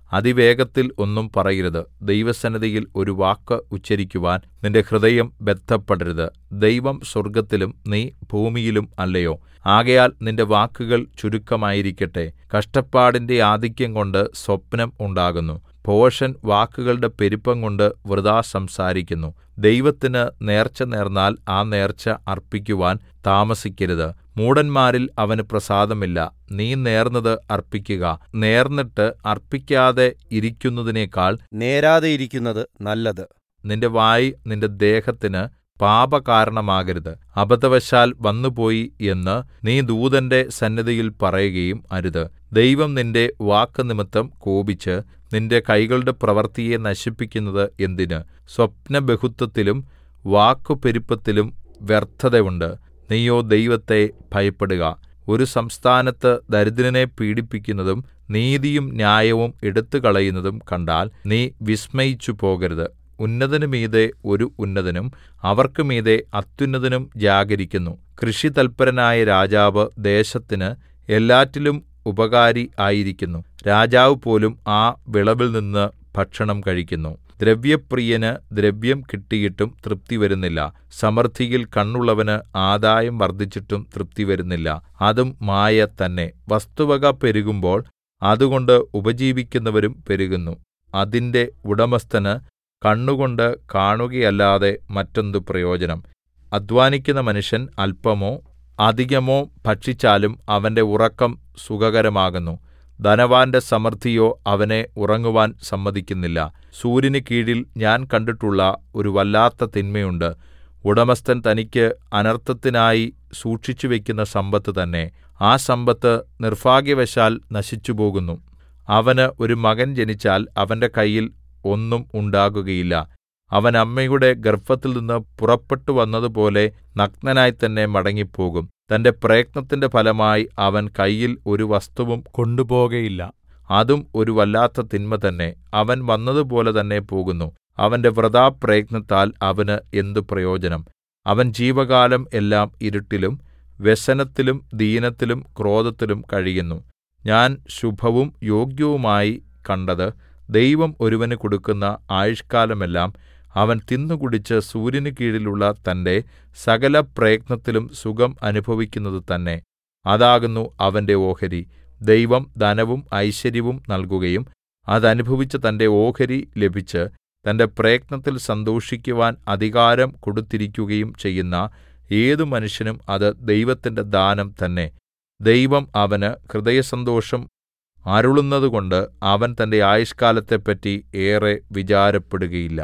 അതിവേഗത്തിൽ ഒന്നും പറയരുത് ദൈവസന്നിധിയിൽ ഒരു വാക്ക് ഉച്ചരിക്കുവാൻ നിന്റെ ഹൃദയം ബദ്ധപ്പെടരുത് ദൈവം സ്വർഗ്ഗത്തിലും നീ ഭൂമിയിലും അല്ലയോ ആകയാൽ നിന്റെ വാക്കുകൾ ചുരുക്കമായിരിക്കട്ടെ കഷ്ടപ്പാടിന്റെ ആധിക്യം കൊണ്ട് സ്വപ്നം ഉണ്ടാകുന്നു ഭോഷൻ വാക്കുകളുടെ പെരുപ്പംകൊണ്ട് വൃഥാ സംസാരിക്കുന്നു ദൈവത്തിന് നേർച്ച നേർന്നാൽ ആ നേർച്ച അർപ്പിക്കുവാൻ താമസിക്കരുത് മൂഢന്മാരിൽ അവന് പ്രസാദമില്ല നീ നേർന്നത് അർപ്പിക്കുക നേർന്നിട്ട് അർപ്പിക്കാതെ ഇരിക്കുന്നതിനേക്കാൾ നേരാതെ ഇരിക്കുന്നത് നല്ലത് നിന്റെ വായ് നിന്റെ ദേഹത്തിന് പാപകാരണമാകരുത് അബദ്ധവശാൽ വന്നുപോയി എന്ന് നീ ദൂതന്റെ സന്നിധിയിൽ പറയുകയും അരുത് ദൈവം നിന്റെ വാക്ക് നിമിത്തം കോപിച്ച് നിന്റെ കൈകളുടെ പ്രവൃത്തിയെ നശിപ്പിക്കുന്നത് എന്തിന് സ്വപ്നബഹുത്വത്തിലും വാക്കുപെരുപ്പത്തിലും വ്യർത്ഥതയുണ്ട് നീയോ ദൈവത്തെ ഭയപ്പെടുക ഒരു സംസ്ഥാനത്ത് ദരിദ്രനെ പീഡിപ്പിക്കുന്നതും നീതിയും ന്യായവും എടുത്തുകളയുന്നതും കണ്ടാൽ നീ വിസ്മയിച്ചു പോകരുത് ഉന്നതന് മീതെ ഒരു ഉന്നതനും അവർക്ക് മീതെ അത്യുന്നതനും ജാഗരിക്കുന്നു കൃഷിതൽപരനായ രാജാവ് ദേശത്തിന് എല്ലാറ്റിലും ഉപകാരി ആയിരിക്കുന്നു രാജാവ് പോലും ആ വിളവിൽ നിന്ന് ഭക്ഷണം കഴിക്കുന്നു ദ്രവ്യപ്രിയന് ദ്രവ്യം കിട്ടിയിട്ടും തൃപ്തി വരുന്നില്ല സമൃദ്ധിയിൽ കണ്ണുള്ളവന് ആദായം വർദ്ധിച്ചിട്ടും തൃപ്തി വരുന്നില്ല അതും മായ തന്നെ വസ്തുവക പെരുകുമ്പോൾ അതുകൊണ്ട് ഉപജീവിക്കുന്നവരും പെരുകുന്നു അതിന്റെ ഉടമസ്ഥന് കണ്ണുകൊണ്ട് കാണുകയല്ലാതെ മറ്റെന്തു പ്രയോജനം അധ്വാനിക്കുന്ന മനുഷ്യൻ അല്പമോ അധികമോ ഭക്ഷിച്ചാലും അവന്റെ ഉറക്കം സുഖകരമാകുന്നു ധനവാന്റെ സമൃദ്ധിയോ അവനെ ഉറങ്ങുവാൻ സമ്മതിക്കുന്നില്ല സൂര്യന് കീഴിൽ ഞാൻ കണ്ടിട്ടുള്ള ഒരു വല്ലാത്ത തിന്മയുണ്ട് ഉടമസ്ഥൻ തനിക്ക് അനർത്ഥത്തിനായി സൂക്ഷിച്ചുവെക്കുന്ന സമ്പത്ത് തന്നെ ആ സമ്പത്ത് നിർഭാഗ്യവശാൽ നശിച്ചുപോകുന്നു അവന് ഒരു മകൻ ജനിച്ചാൽ അവന്റെ കയ്യിൽ ഒന്നും ഉണ്ടാകുകയില്ല അവൻ അമ്മയുടെ ഗർഭത്തിൽ നിന്ന് പുറപ്പെട്ടു വന്നതുപോലെ നഗ്നനായി തന്നെ മടങ്ങിപ്പോകും തന്റെ പ്രയത്നത്തിന്റെ ഫലമായി അവൻ കയ്യിൽ ഒരു വസ്തുവും കൊണ്ടുപോകയില്ല അതും ഒരു വല്ലാത്ത തിന്മ തന്നെ അവൻ വന്നതുപോലെ തന്നെ പോകുന്നു അവന്റെ വൃഥാപ്രയത്നത്താൽ അവന് എന്തു പ്രയോജനം അവൻ ജീവകാലം എല്ലാം ഇരുട്ടിലും വ്യസനത്തിലും ദീനത്തിലും ക്രോധത്തിലും കഴിയുന്നു ഞാൻ ശുഭവും യോഗ്യവുമായി കണ്ടത് ദൈവം ഒരുവന് കൊടുക്കുന്ന ആയുഷ്കാലമെല്ലാം അവൻ തിന്നുകുടിച്ച് സൂര്യന് കീഴിലുള്ള തന്റെ സകല പ്രയത്നത്തിലും സുഖം അനുഭവിക്കുന്നത് തന്നെ അതാകുന്നു അവന്റെ ഓഹരി ദൈവം ധനവും ഐശ്വര്യവും നൽകുകയും അതനുഭവിച്ച് തന്റെ ഓഹരി ലഭിച്ച് തന്റെ പ്രയത്നത്തിൽ സന്തോഷിക്കുവാൻ അധികാരം കൊടുത്തിരിക്കുകയും ചെയ്യുന്ന ഏതു മനുഷ്യനും അത് ദൈവത്തിന്റെ ദാനം തന്നെ ദൈവം അവന് ഹൃദയസന്തോഷം അരുളുന്നതുകൊണ്ട് അവൻ തന്റെ ആയുഷ്കാലത്തെപ്പറ്റി ഏറെ വിചാരപ്പെടുകയില്ല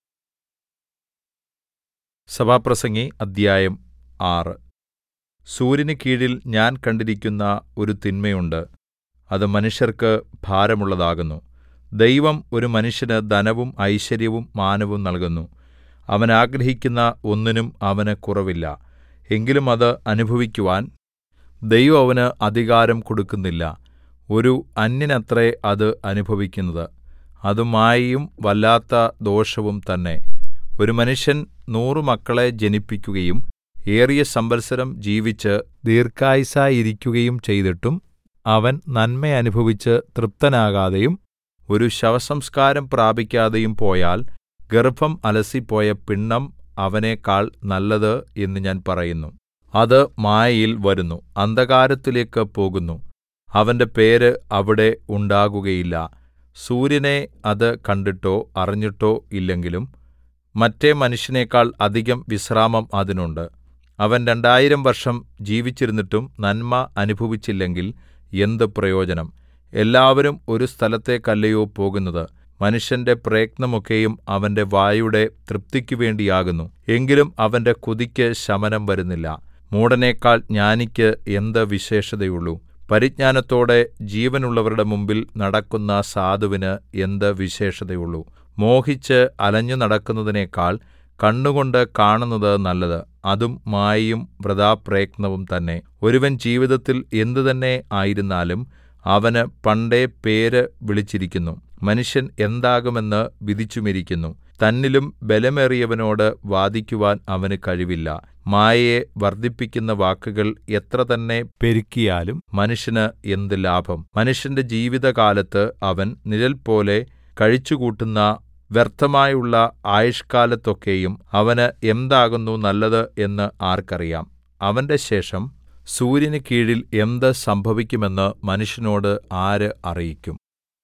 സഭാപ്രസംഗി അദ്ധ്യായം ആറ് സൂര്യന് കീഴിൽ ഞാൻ കണ്ടിരിക്കുന്ന ഒരു തിന്മയുണ്ട് അത് മനുഷ്യർക്ക് ഭാരമുള്ളതാകുന്നു ദൈവം ഒരു മനുഷ്യന് ധനവും ഐശ്വര്യവും മാനവും നൽകുന്നു അവൻ ആഗ്രഹിക്കുന്ന ഒന്നിനും അവന് കുറവില്ല എങ്കിലും അത് അനുഭവിക്കുവാൻ ദൈവം അവന് അധികാരം കൊടുക്കുന്നില്ല ഒരു അന്യനത്രേ അത് അനുഭവിക്കുന്നത് അത് മായയും വല്ലാത്ത ദോഷവും തന്നെ ഒരു മനുഷ്യൻ നൂറു മക്കളെ ജനിപ്പിക്കുകയും ഏറിയ സംവത്സരം ജീവിച്ച് ദീർഘായുസായിരിക്കുകയും ചെയ്തിട്ടും അവൻ നന്മ അനുഭവിച്ച് തൃപ്തനാകാതെയും ഒരു ശവസംസ്കാരം പ്രാപിക്കാതെയും പോയാൽ ഗർഭം അലസിപ്പോയ പിണ്ഡം അവനേക്കാൾ നല്ലത് എന്ന് ഞാൻ പറയുന്നു അത് മായയിൽ വരുന്നു അന്ധകാരത്തിലേക്ക് പോകുന്നു അവന്റെ പേര് അവിടെ ഉണ്ടാകുകയില്ല സൂര്യനെ അത് കണ്ടിട്ടോ അറിഞ്ഞിട്ടോ ഇല്ലെങ്കിലും മറ്റേ മനുഷ്യനേക്കാൾ അധികം വിശ്രാമം അതിനുണ്ട് അവൻ രണ്ടായിരം വർഷം ജീവിച്ചിരുന്നിട്ടും നന്മ അനുഭവിച്ചില്ലെങ്കിൽ എന്ത് പ്രയോജനം എല്ലാവരും ഒരു സ്ഥലത്തേക്കല്ലയോ പോകുന്നത് മനുഷ്യന്റെ പ്രയത്നമൊക്കെയും അവന്റെ വായുടെ തൃപ്തിക്കു വേണ്ടിയാകുന്നു എങ്കിലും അവന്റെ കൊതിക്ക് ശമനം വരുന്നില്ല മൂഢനേക്കാൾ ജ്ഞാനിക്ക് എന്ത് വിശേഷതയുള്ളൂ പരിജ്ഞാനത്തോടെ ജീവനുള്ളവരുടെ മുമ്പിൽ നടക്കുന്ന സാധുവിന് എന്ത് വിശേഷതയുള്ളൂ മോഹിച്ച് അലഞ്ഞു നടക്കുന്നതിനേക്കാൾ കണ്ണുകൊണ്ട് കാണുന്നത് നല്ലത് അതും മായയും വൃഥാപ്രയത്നവും തന്നെ ഒരുവൻ ജീവിതത്തിൽ എന്ത് തന്നെ ആയിരുന്നാലും അവന് പണ്ടേ പേര് വിളിച്ചിരിക്കുന്നു മനുഷ്യൻ എന്താകുമെന്ന് വിധിച്ചുമിരിക്കുന്നു തന്നിലും ബലമേറിയവനോട് വാദിക്കുവാൻ അവന് കഴിവില്ല മായയെ വർദ്ധിപ്പിക്കുന്ന വാക്കുകൾ എത്ര തന്നെ പെരുക്കിയാലും മനുഷ്യന് എന്ത് ലാഭം മനുഷ്യന്റെ ജീവിതകാലത്ത് അവൻ നിഴൽപോലെ കഴിച്ചുകൂട്ടുന്ന വ്യർത്ഥമായുള്ള ആയുഷ്കാലത്തൊക്കെയും അവന് എന്താകുന്നു നല്ലത് എന്ന് ആർക്കറിയാം അവന്റെ ശേഷം സൂര്യന് കീഴിൽ എന്ത് സംഭവിക്കുമെന്ന് മനുഷ്യനോട് ആര് അറിയിക്കും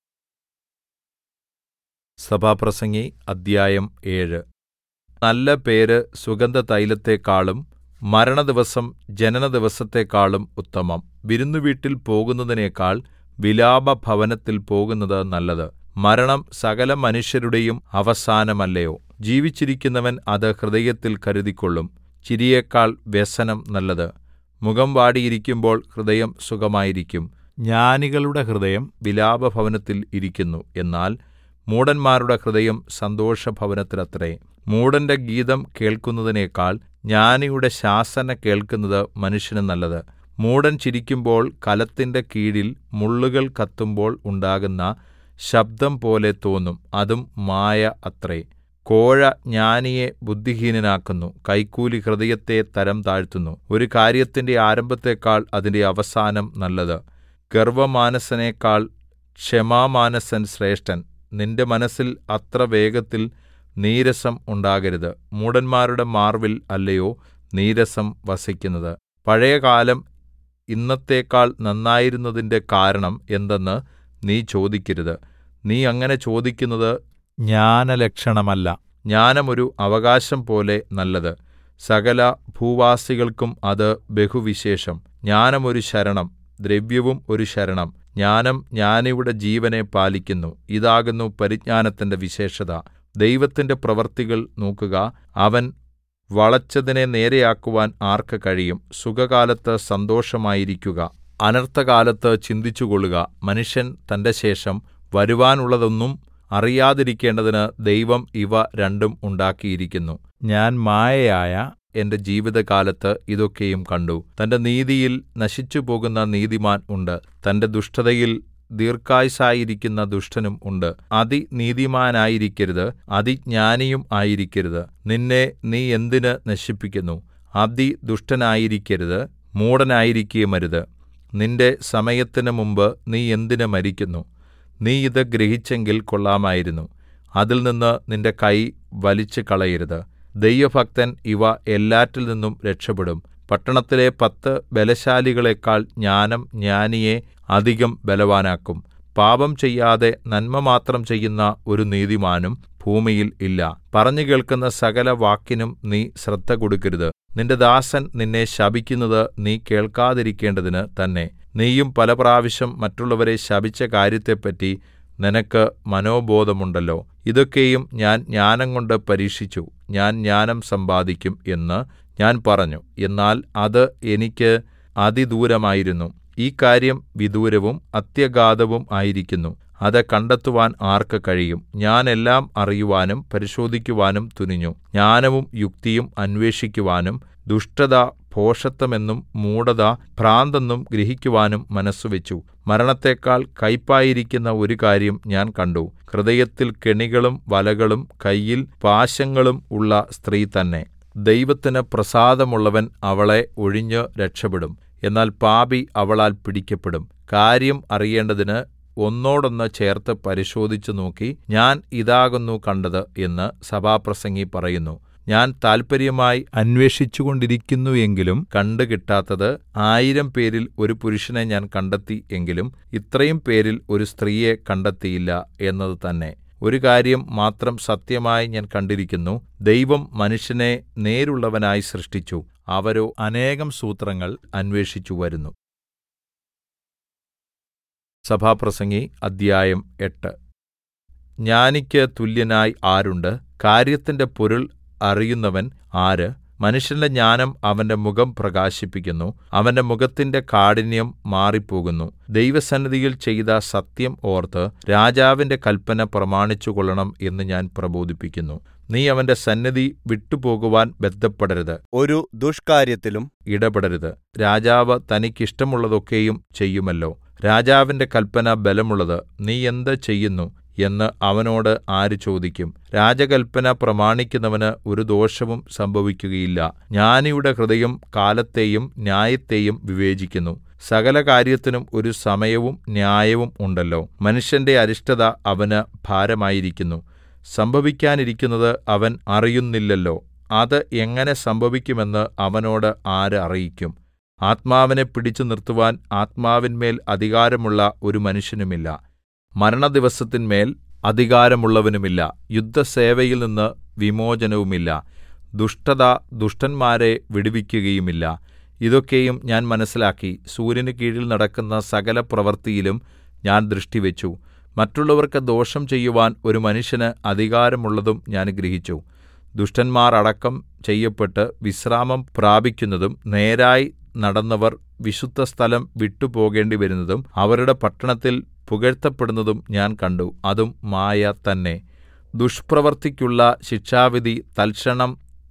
സഭാപ്രസംഗി അദ്ധ്യായം ഏഴ് നല്ല പേര് സുഗന്ധതൈലത്തെക്കാളും മരണദിവസം ജനനദിവസത്തെക്കാളും ഉത്തമം വിരുന്നുവീട്ടിൽ പോകുന്നതിനേക്കാൾ വിലാപഭവനത്തിൽ പോകുന്നത് നല്ലത് മരണം സകല മനുഷ്യരുടെയും അവസാനമല്ലയോ ജീവിച്ചിരിക്കുന്നവൻ അത് ഹൃദയത്തിൽ കരുതിക്കൊള്ളും ചിരിയേക്കാൾ വ്യസനം നല്ലത് മുഖം വാടിയിരിക്കുമ്പോൾ ഹൃദയം സുഖമായിരിക്കും ജ്ഞാനികളുടെ ഹൃദയം വിലാപഭവനത്തിൽ ഇരിക്കുന്നു എന്നാൽ മൂഢന്മാരുടെ ഹൃദയം സന്തോഷഭവനത്തിലത്രേ മൂഢന്റെ ഗീതം കേൾക്കുന്നതിനേക്കാൾ ജ്ഞാനിയുടെ ശാസന കേൾക്കുന്നത് മനുഷ്യന് നല്ലത് മൂഢൻ ചിരിക്കുമ്പോൾ കലത്തിന്റെ കീഴിൽ മുള്ളുകൾ കത്തുമ്പോൾ ഉണ്ടാകുന്ന ശബ്ദം പോലെ തോന്നും അതും മായ അത്രേ കോഴ ജ്ഞാനിയെ ബുദ്ധിഹീനനാക്കുന്നു കൈക്കൂലി ഹൃദയത്തെ തരം താഴ്ത്തുന്നു ഒരു കാര്യത്തിന്റെ ആരംഭത്തേക്കാൾ അതിന്റെ അവസാനം നല്ലത് ഗർവ്വമാനസനേക്കാൾ ക്ഷമാമാനസൻ ശ്രേഷ്ഠൻ നിന്റെ മനസ്സിൽ അത്ര വേഗത്തിൽ നീരസം ഉണ്ടാകരുത് മൂഢന്മാരുടെ മാർവിൽ അല്ലയോ നീരസം വസിക്കുന്നത് പഴയകാലം ഇന്നത്തേക്കാൾ നന്നായിരുന്നതിന്റെ കാരണം എന്തെന്ന് നീ ചോദിക്കരുത് നീ അങ്ങനെ ചോദിക്കുന്നത് ജ്ഞാനലക്ഷണമല്ല ജ്ഞാനം ഒരു അവകാശം പോലെ നല്ലത് സകല ഭൂവാസികൾക്കും അത് ബഹുവിശേഷം ജ്ഞാനം ഒരു ശരണം ദ്രവ്യവും ഒരു ശരണം ജ്ഞാനം ജ്ഞാനിയുടെ ജീവനെ പാലിക്കുന്നു ഇതാകുന്നു പരിജ്ഞാനത്തിന്റെ വിശേഷത ദൈവത്തിന്റെ പ്രവൃത്തികൾ നോക്കുക അവൻ വളച്ചതിനെ നേരെയാക്കുവാൻ ആർക്ക് കഴിയും സുഖകാലത്ത് സന്തോഷമായിരിക്കുക അനർത്ഥകാലത്ത് ചിന്തിച്ചുകൊള്ളുക മനുഷ്യൻ തന്റെ ശേഷം വരുവാനുള്ളതൊന്നും അറിയാതിരിക്കേണ്ടതിന് ദൈവം ഇവ രണ്ടും ഉണ്ടാക്കിയിരിക്കുന്നു ഞാൻ മായയായ എന്റെ ജീവിതകാലത്ത് ഇതൊക്കെയും കണ്ടു തന്റെ നീതിയിൽ നശിച്ചുപോകുന്ന നീതിമാൻ ഉണ്ട് തന്റെ ദുഷ്ടതയിൽ ദീർഘായുസായിരിക്കുന്ന ദുഷ്ടനും ഉണ്ട് അതിനീതിമാനായിരിക്കരുത് അതിജ്ഞാനിയും ആയിരിക്കരുത് നിന്നെ നീ എന്തിന് നശിപ്പിക്കുന്നു അതിദുഷ്ടനായിരിക്കരുത് മൂഢനായിരിക്കുകയുമരുത് നിന്റെ സമയത്തിന് മുമ്പ് നീ എന്തിന് മരിക്കുന്നു നീ ഇത് ഗ്രഹിച്ചെങ്കിൽ കൊള്ളാമായിരുന്നു അതിൽ നിന്ന് നിന്റെ കൈ വലിച്ചു കളയരുത് ദൈവഭക്തൻ ഇവ എല്ലാറ്റിൽ നിന്നും രക്ഷപ്പെടും പട്ടണത്തിലെ പത്ത് ബലശാലികളെക്കാൾ ജ്ഞാനം ജ്ഞാനിയെ അധികം ബലവാനാക്കും പാപം ചെയ്യാതെ നന്മ മാത്രം ചെയ്യുന്ന ഒരു നീതിമാനും ഭൂമിയിൽ ഇല്ല പറഞ്ഞു കേൾക്കുന്ന സകല വാക്കിനും നീ ശ്രദ്ധ കൊടുക്കരുത് നിന്റെ ദാസൻ നിന്നെ ശപിക്കുന്നത് നീ കേൾക്കാതിരിക്കേണ്ടതിന് തന്നെ നീയും പല പ്രാവശ്യം മറ്റുള്ളവരെ ശപിച്ച കാര്യത്തെപ്പറ്റി നിനക്ക് മനോബോധമുണ്ടല്ലോ ഇതൊക്കെയും ഞാൻ ജ്ഞാനംകൊണ്ട് പരീക്ഷിച്ചു ഞാൻ ജ്ഞാനം സമ്പാദിക്കും എന്ന് ഞാൻ പറഞ്ഞു എന്നാൽ അത് എനിക്ക് അതിദൂരമായിരുന്നു ഈ കാര്യം വിദൂരവും അത്യഗാധവും ആയിരിക്കുന്നു അത് കണ്ടെത്തുവാൻ ആർക്ക് കഴിയും ഞാൻ എല്ലാം അറിയുവാനും പരിശോധിക്കുവാനും തുനിഞ്ഞു ജ്ഞാനവും യുക്തിയും അന്വേഷിക്കുവാനും ദുഷ്ടത ഭോഷത്വമെന്നും മൂഢത ഭ്രാന്തെന്നും ഗ്രഹിക്കുവാനും മനസ്സുവെച്ചു മരണത്തെക്കാൾ കയ്പായിരിക്കുന്ന ഒരു കാര്യം ഞാൻ കണ്ടു ഹൃദയത്തിൽ കെണികളും വലകളും കയ്യിൽ പാശങ്ങളും ഉള്ള സ്ത്രീ തന്നെ ദൈവത്തിന് പ്രസാദമുള്ളവൻ അവളെ ഒഴിഞ്ഞ് രക്ഷപ്പെടും എന്നാൽ പാപി അവളാൽ പിടിക്കപ്പെടും കാര്യം അറിയേണ്ടതിന് ഒന്നോടൊന്ന് ചേർത്ത് പരിശോധിച്ചു നോക്കി ഞാൻ ഇതാകുന്നു കണ്ടത് എന്ന് സഭാപ്രസംഗി പറയുന്നു ഞാൻ താല്പര്യമായി അന്വേഷിച്ചുകൊണ്ടിരിക്കുന്നു എങ്കിലും കണ്ടുകിട്ടാത്തത് ആയിരം പേരിൽ ഒരു പുരുഷനെ ഞാൻ കണ്ടെത്തി എങ്കിലും ഇത്രയും പേരിൽ ഒരു സ്ത്രീയെ കണ്ടെത്തിയില്ല എന്നത് തന്നെ ഒരു കാര്യം മാത്രം സത്യമായി ഞാൻ കണ്ടിരിക്കുന്നു ദൈവം മനുഷ്യനെ നേരുള്ളവനായി സൃഷ്ടിച്ചു അവരോ അനേകം സൂത്രങ്ങൾ അന്വേഷിച്ചു വരുന്നു സഭാപ്രസംഗി അദ്ധ്യായം എട്ട് ജ്ഞാനിക്ക് തുല്യനായി ആരുണ്ട് കാര്യത്തിന്റെ പൊരുൾ അറിയുന്നവൻ ആര് മനുഷ്യന്റെ ജ്ഞാനം അവന്റെ മുഖം പ്രകാശിപ്പിക്കുന്നു അവന്റെ മുഖത്തിന്റെ കാഠിന്യം മാറിപ്പോകുന്നു ദൈവസന്നിധിയിൽ ചെയ്ത സത്യം ഓർത്ത് രാജാവിന്റെ കൽപ്പന പ്രമാണിച്ചുകൊള്ളണം എന്ന് ഞാൻ പ്രബോധിപ്പിക്കുന്നു നീ അവന്റെ സന്നിധി വിട്ടുപോകുവാൻ ബദ്ധപ്പെടരുത് ഒരു ദുഷ്കാര്യത്തിലും ഇടപെടരുത് രാജാവ് തനിക്കിഷ്ടമുള്ളതൊക്കെയും ചെയ്യുമല്ലോ രാജാവിന്റെ കൽപ്പന ബലമുള്ളത് നീ എന്ത് ചെയ്യുന്നു എന്ന് അവനോട് ആര് ചോദിക്കും രാജകല്പന പ്രമാണിക്കുന്നവന് ഒരു ദോഷവും സംഭവിക്കുകയില്ല ജ്ഞാനിയുടെ ഹൃദയം കാലത്തെയും ന്യായത്തെയും വിവേചിക്കുന്നു സകല കാര്യത്തിനും ഒരു സമയവും ന്യായവും ഉണ്ടല്ലോ മനുഷ്യന്റെ അരിഷ്ടത അവന് ഭാരമായിരിക്കുന്നു സംഭവിക്കാനിരിക്കുന്നത് അവൻ അറിയുന്നില്ലല്ലോ അത് എങ്ങനെ സംഭവിക്കുമെന്ന് അവനോട് ആര് അറിയിക്കും ആത്മാവിനെ പിടിച്ചു നിർത്തുവാൻ ആത്മാവിന്മേൽ അധികാരമുള്ള ഒരു മനുഷ്യനുമില്ല മരണദിവസത്തിന്മേൽ അധികാരമുള്ളവനുമില്ല യുദ്ധസേവയിൽ നിന്ന് വിമോചനവുമില്ല ദുഷ്ടത ദുഷ്ടന്മാരെ വിടുവിക്കുകയുമില്ല ഇതൊക്കെയും ഞാൻ മനസ്സിലാക്കി സൂര്യന് കീഴിൽ നടക്കുന്ന സകല പ്രവൃത്തിയിലും ഞാൻ ദൃഷ്ടിവെച്ചു മറ്റുള്ളവർക്ക് ദോഷം ചെയ്യുവാൻ ഒരു മനുഷ്യന് അധികാരമുള്ളതും ഞാൻ ഗ്രഹിച്ചു ദുഷ്ടന്മാർ അടക്കം ചെയ്യപ്പെട്ട് വിശ്രാമം പ്രാപിക്കുന്നതും നേരായി നടന്നവർ വിശുദ്ധസ്ഥലം വിട്ടുപോകേണ്ടിവരുന്നതും അവരുടെ പട്ടണത്തിൽ പുകഴ്ത്തപ്പെടുന്നതും ഞാൻ കണ്ടു അതും മായ തന്നെ ദുഷ്പ്രവൃത്തിക്കുള്ള ശിക്ഷാവിധി തൽക്ഷണം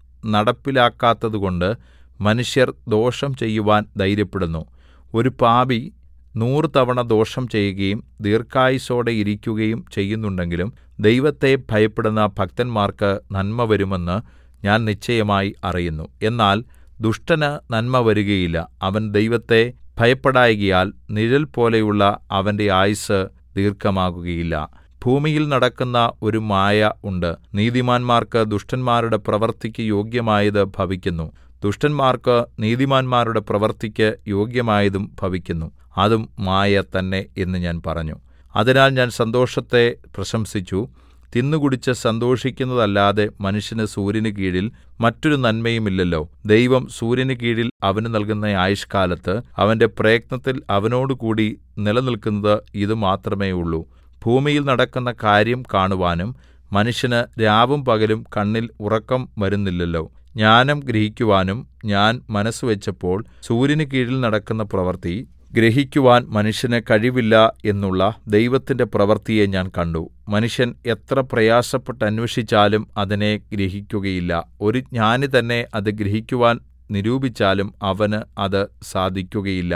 നടപ്പിലാക്കാത്തതുകൊണ്ട് മനുഷ്യർ ദോഷം ചെയ്യുവാൻ ധൈര്യപ്പെടുന്നു ഒരു പാപി നൂറ് തവണ ദോഷം ചെയ്യുകയും ദീർഘായുസ്സോടെ ഇരിക്കുകയും ചെയ്യുന്നുണ്ടെങ്കിലും ദൈവത്തെ ഭയപ്പെടുന്ന ഭക്തന്മാർക്ക് നന്മ വരുമെന്ന് ഞാൻ നിശ്ചയമായി അറിയുന്നു എന്നാൽ ദുഷ്ടന് നന്മ വരുകയില്ല അവൻ ദൈവത്തെ ഭയപ്പെടായ്കയാൽ നിഴൽ പോലെയുള്ള അവന്റെ ആയുസ്സ് ദീർഘമാകുകയില്ല ഭൂമിയിൽ നടക്കുന്ന ഒരു മായ ഉണ്ട് നീതിമാന്മാർക്ക് ദുഷ്ടന്മാരുടെ പ്രവൃത്തിക്ക് യോഗ്യമായത് ഭവിക്കുന്നു ദുഷ്ടന്മാർക്ക് നീതിമാന്മാരുടെ പ്രവൃത്തിക്ക് യോഗ്യമായതും ഭവിക്കുന്നു അതും മായ തന്നെ എന്ന് ഞാൻ പറഞ്ഞു അതിനാൽ ഞാൻ സന്തോഷത്തെ പ്രശംസിച്ചു തിന്നുകുടിച്ച് സന്തോഷിക്കുന്നതല്ലാതെ മനുഷ്യന് സൂര്യന് കീഴിൽ മറ്റൊരു നന്മയുമില്ലല്ലോ ദൈവം സൂര്യന് കീഴിൽ അവന് നൽകുന്ന ആയുഷ്കാലത്ത് അവന്റെ പ്രയത്നത്തിൽ അവനോടുകൂടി നിലനിൽക്കുന്നത് ഇത് മാത്രമേ ഉള്ളൂ ഭൂമിയിൽ നടക്കുന്ന കാര്യം കാണുവാനും മനുഷ്യന് രാവും പകലും കണ്ണിൽ ഉറക്കം വരുന്നില്ലല്ലോ ജ്ഞാനം ഗ്രഹിക്കുവാനും ഞാൻ മനസ്സുവെച്ചപ്പോൾ സൂര്യന് കീഴിൽ നടക്കുന്ന പ്രവൃത്തി ഗ്രഹിക്കുവാൻ മനുഷ്യന് കഴിവില്ല എന്നുള്ള ദൈവത്തിന്റെ പ്രവൃത്തിയെ ഞാൻ കണ്ടു മനുഷ്യൻ എത്ര പ്രയാസപ്പെട്ട് അന്വേഷിച്ചാലും അതിനെ ഗ്രഹിക്കുകയില്ല ഒരു ജ്ഞാനി തന്നെ അത് ഗ്രഹിക്കുവാൻ നിരൂപിച്ചാലും അവന് അത് സാധിക്കുകയില്ല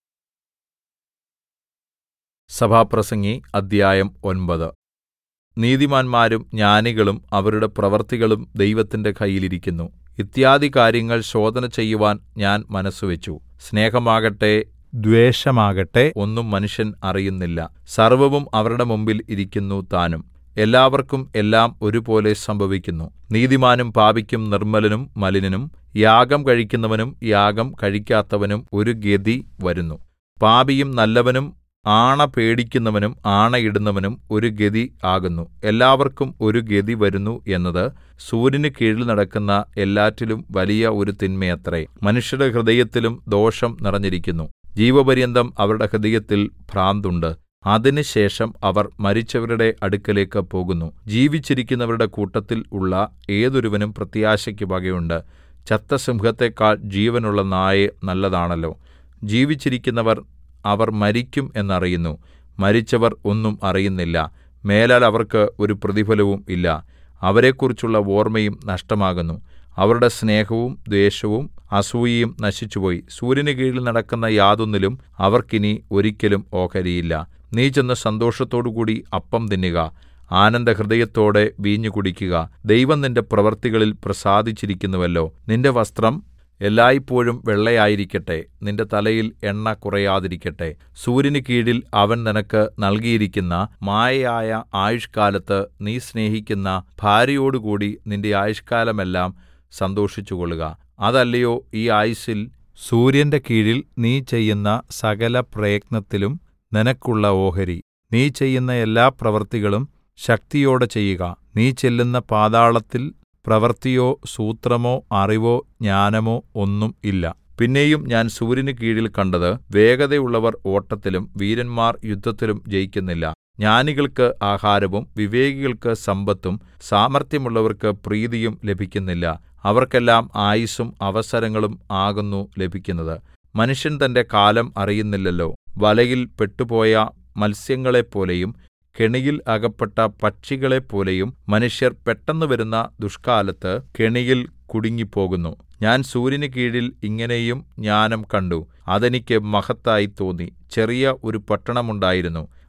സഭാപ്രസംഗി അദ്ധ്യായം ഒൻപത് നീതിമാന്മാരും ജ്ഞാനികളും അവരുടെ പ്രവൃത്തികളും ദൈവത്തിന്റെ കയ്യിലിരിക്കുന്നു ഇത്യാദി കാര്യങ്ങൾ ശോധന ചെയ്യുവാൻ ഞാൻ മനസ്സുവെച്ചു സ്നേഹമാകട്ടെ ദ്വേഷമാകട്ടെ ഒന്നും മനുഷ്യൻ അറിയുന്നില്ല സർവ്വവും അവരുടെ മുമ്പിൽ ഇരിക്കുന്നു താനും എല്ലാവർക്കും എല്ലാം ഒരുപോലെ സംഭവിക്കുന്നു നീതിമാനും പാപിക്കും നിർമ്മലനും മലിനനും യാഗം കഴിക്കുന്നവനും യാഗം കഴിക്കാത്തവനും ഒരു ഗതി വരുന്നു പാപിയും നല്ലവനും ആണ പേടിക്കുന്നവനും ആണയിടുന്നവനും ഒരു ഗതി ആകുന്നു എല്ലാവർക്കും ഒരു ഗതി വരുന്നു എന്നത് സൂര്യന് കീഴിൽ നടക്കുന്ന എല്ലാറ്റിലും വലിയ ഒരു തിന്മയത്രേ മനുഷ്യരുടെ ഹൃദയത്തിലും ദോഷം നിറഞ്ഞിരിക്കുന്നു ജീവപര്യന്തം അവരുടെ ഹൃദയത്തിൽ ഭ്രാന്തുണ്ട് അതിനുശേഷം അവർ മരിച്ചവരുടെ അടുക്കലേക്ക് പോകുന്നു ജീവിച്ചിരിക്കുന്നവരുടെ കൂട്ടത്തിൽ ഉള്ള ഏതൊരുവനും പ്രത്യാശയ്ക്ക് വകയുണ്ട് ചത്ത സിംഹത്തെക്കാൾ ജീവനുള്ള നായ നല്ലതാണല്ലോ ജീവിച്ചിരിക്കുന്നവർ അവർ മരിക്കും എന്നറിയുന്നു മരിച്ചവർ ഒന്നും അറിയുന്നില്ല മേലാൽ അവർക്ക് ഒരു പ്രതിഫലവും ഇല്ല അവരെക്കുറിച്ചുള്ള ഓർമ്മയും നഷ്ടമാകുന്നു അവരുടെ സ്നേഹവും ദ്വേഷവും അസൂയയും നശിച്ചുപോയി സൂര്യന് കീഴിൽ നടക്കുന്ന യാതൊന്നിലും അവർക്കിനി ഒരിക്കലും ഓഹരിയില്ല നീ ചെന്ന് സന്തോഷത്തോടുകൂടി അപ്പം തിന്നുക ആനന്ദഹൃദയത്തോടെ വീഞ്ഞു കുടിക്കുക ദൈവം നിന്റെ പ്രവൃത്തികളിൽ പ്രസാദിച്ചിരിക്കുന്നുവല്ലോ നിന്റെ വസ്ത്രം എല്ലായ്പോഴും വെള്ളയായിരിക്കട്ടെ നിന്റെ തലയിൽ എണ്ണ കുറയാതിരിക്കട്ടെ സൂര്യന് കീഴിൽ അവൻ നിനക്ക് നൽകിയിരിക്കുന്ന മായയായ ആയുഷ്കാലത്ത് നീ സ്നേഹിക്കുന്ന ഭാര്യയോടുകൂടി നിന്റെ ആയുഷ്കാലമെല്ലാം സന്തോഷിച്ചുകൊള്ളുക അതല്ലയോ ഈ ആയുസ്സിൽ സൂര്യന്റെ കീഴിൽ നീ ചെയ്യുന്ന സകല പ്രയത്നത്തിലും നിനക്കുള്ള ഓഹരി നീ ചെയ്യുന്ന എല്ലാ പ്രവൃത്തികളും ശക്തിയോടെ ചെയ്യുക നീ ചെല്ലുന്ന പാതാളത്തിൽ പ്രവൃത്തിയോ സൂത്രമോ അറിവോ ജ്ഞാനമോ ഒന്നും ഇല്ല പിന്നെയും ഞാൻ സൂര്യന് കീഴിൽ കണ്ടത് വേഗതയുള്ളവർ ഓട്ടത്തിലും വീരന്മാർ യുദ്ധത്തിലും ജയിക്കുന്നില്ല ജ്ഞാനികൾക്ക് ആഹാരവും വിവേകികൾക്ക് സമ്പത്തും സാമർത്ഥ്യമുള്ളവർക്ക് പ്രീതിയും ലഭിക്കുന്നില്ല അവർക്കെല്ലാം ആയുസ്സും അവസരങ്ങളും ആകുന്നു ലഭിക്കുന്നത് മനുഷ്യൻ തന്റെ കാലം അറിയുന്നില്ലല്ലോ വലയിൽ പെട്ടുപോയ മത്സ്യങ്ങളെപ്പോലെയും കെണിയിൽ അകപ്പെട്ട പക്ഷികളെപ്പോലെയും മനുഷ്യർ പെട്ടെന്ന് വരുന്ന ദുഷ്കാലത്ത് കെണിയിൽ കുടുങ്ങിപ്പോകുന്നു ഞാൻ സൂര്യന് കീഴിൽ ഇങ്ങനെയും ജ്ഞാനം കണ്ടു അതെനിക്ക് മഹത്തായി തോന്നി ചെറിയ ഒരു പട്ടണമുണ്ടായിരുന്നു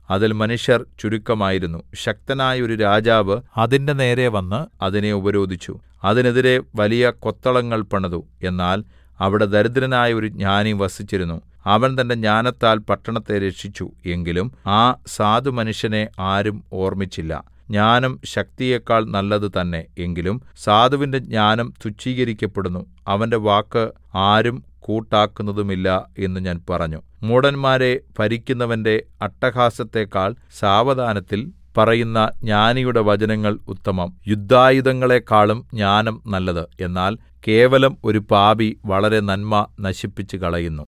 അതിൽ മനുഷ്യർ ചുരുക്കമായിരുന്നു ശക്തനായ ഒരു രാജാവ് അതിന്റെ നേരെ വന്ന് അതിനെ ഉപരോധിച്ചു അതിനെതിരെ വലിയ കൊത്തളങ്ങൾ പണിതു എന്നാൽ അവിടെ ദരിദ്രനായ ഒരു ജ്ഞാനി വസിച്ചിരുന്നു അവൻ തന്റെ ജ്ഞാനത്താൽ പട്ടണത്തെ രക്ഷിച്ചു എങ്കിലും ആ സാധുമനുഷ്യനെ ആരും ഓർമ്മിച്ചില്ല ജ്ഞാനം ശക്തിയേക്കാൾ നല്ലത് തന്നെ എങ്കിലും സാധുവിന്റെ ജ്ഞാനം തുച്ഛീകരിക്കപ്പെടുന്നു അവന്റെ വാക്ക് ആരും കൂട്ടാക്കുന്നതുമില്ല എന്ന് ഞാൻ പറഞ്ഞു മൂഢന്മാരെ ഭരിക്കുന്നവന്റെ അട്ടഹാസത്തെക്കാൾ സാവധാനത്തിൽ പറയുന്ന ജ്ഞാനിയുടെ വചനങ്ങൾ ഉത്തമം യുദ്ധായുധങ്ങളെക്കാളും ജ്ഞാനം നല്ലത് എന്നാൽ കേവലം ഒരു പാപി വളരെ നന്മ നശിപ്പിച്ചുകളയുന്നു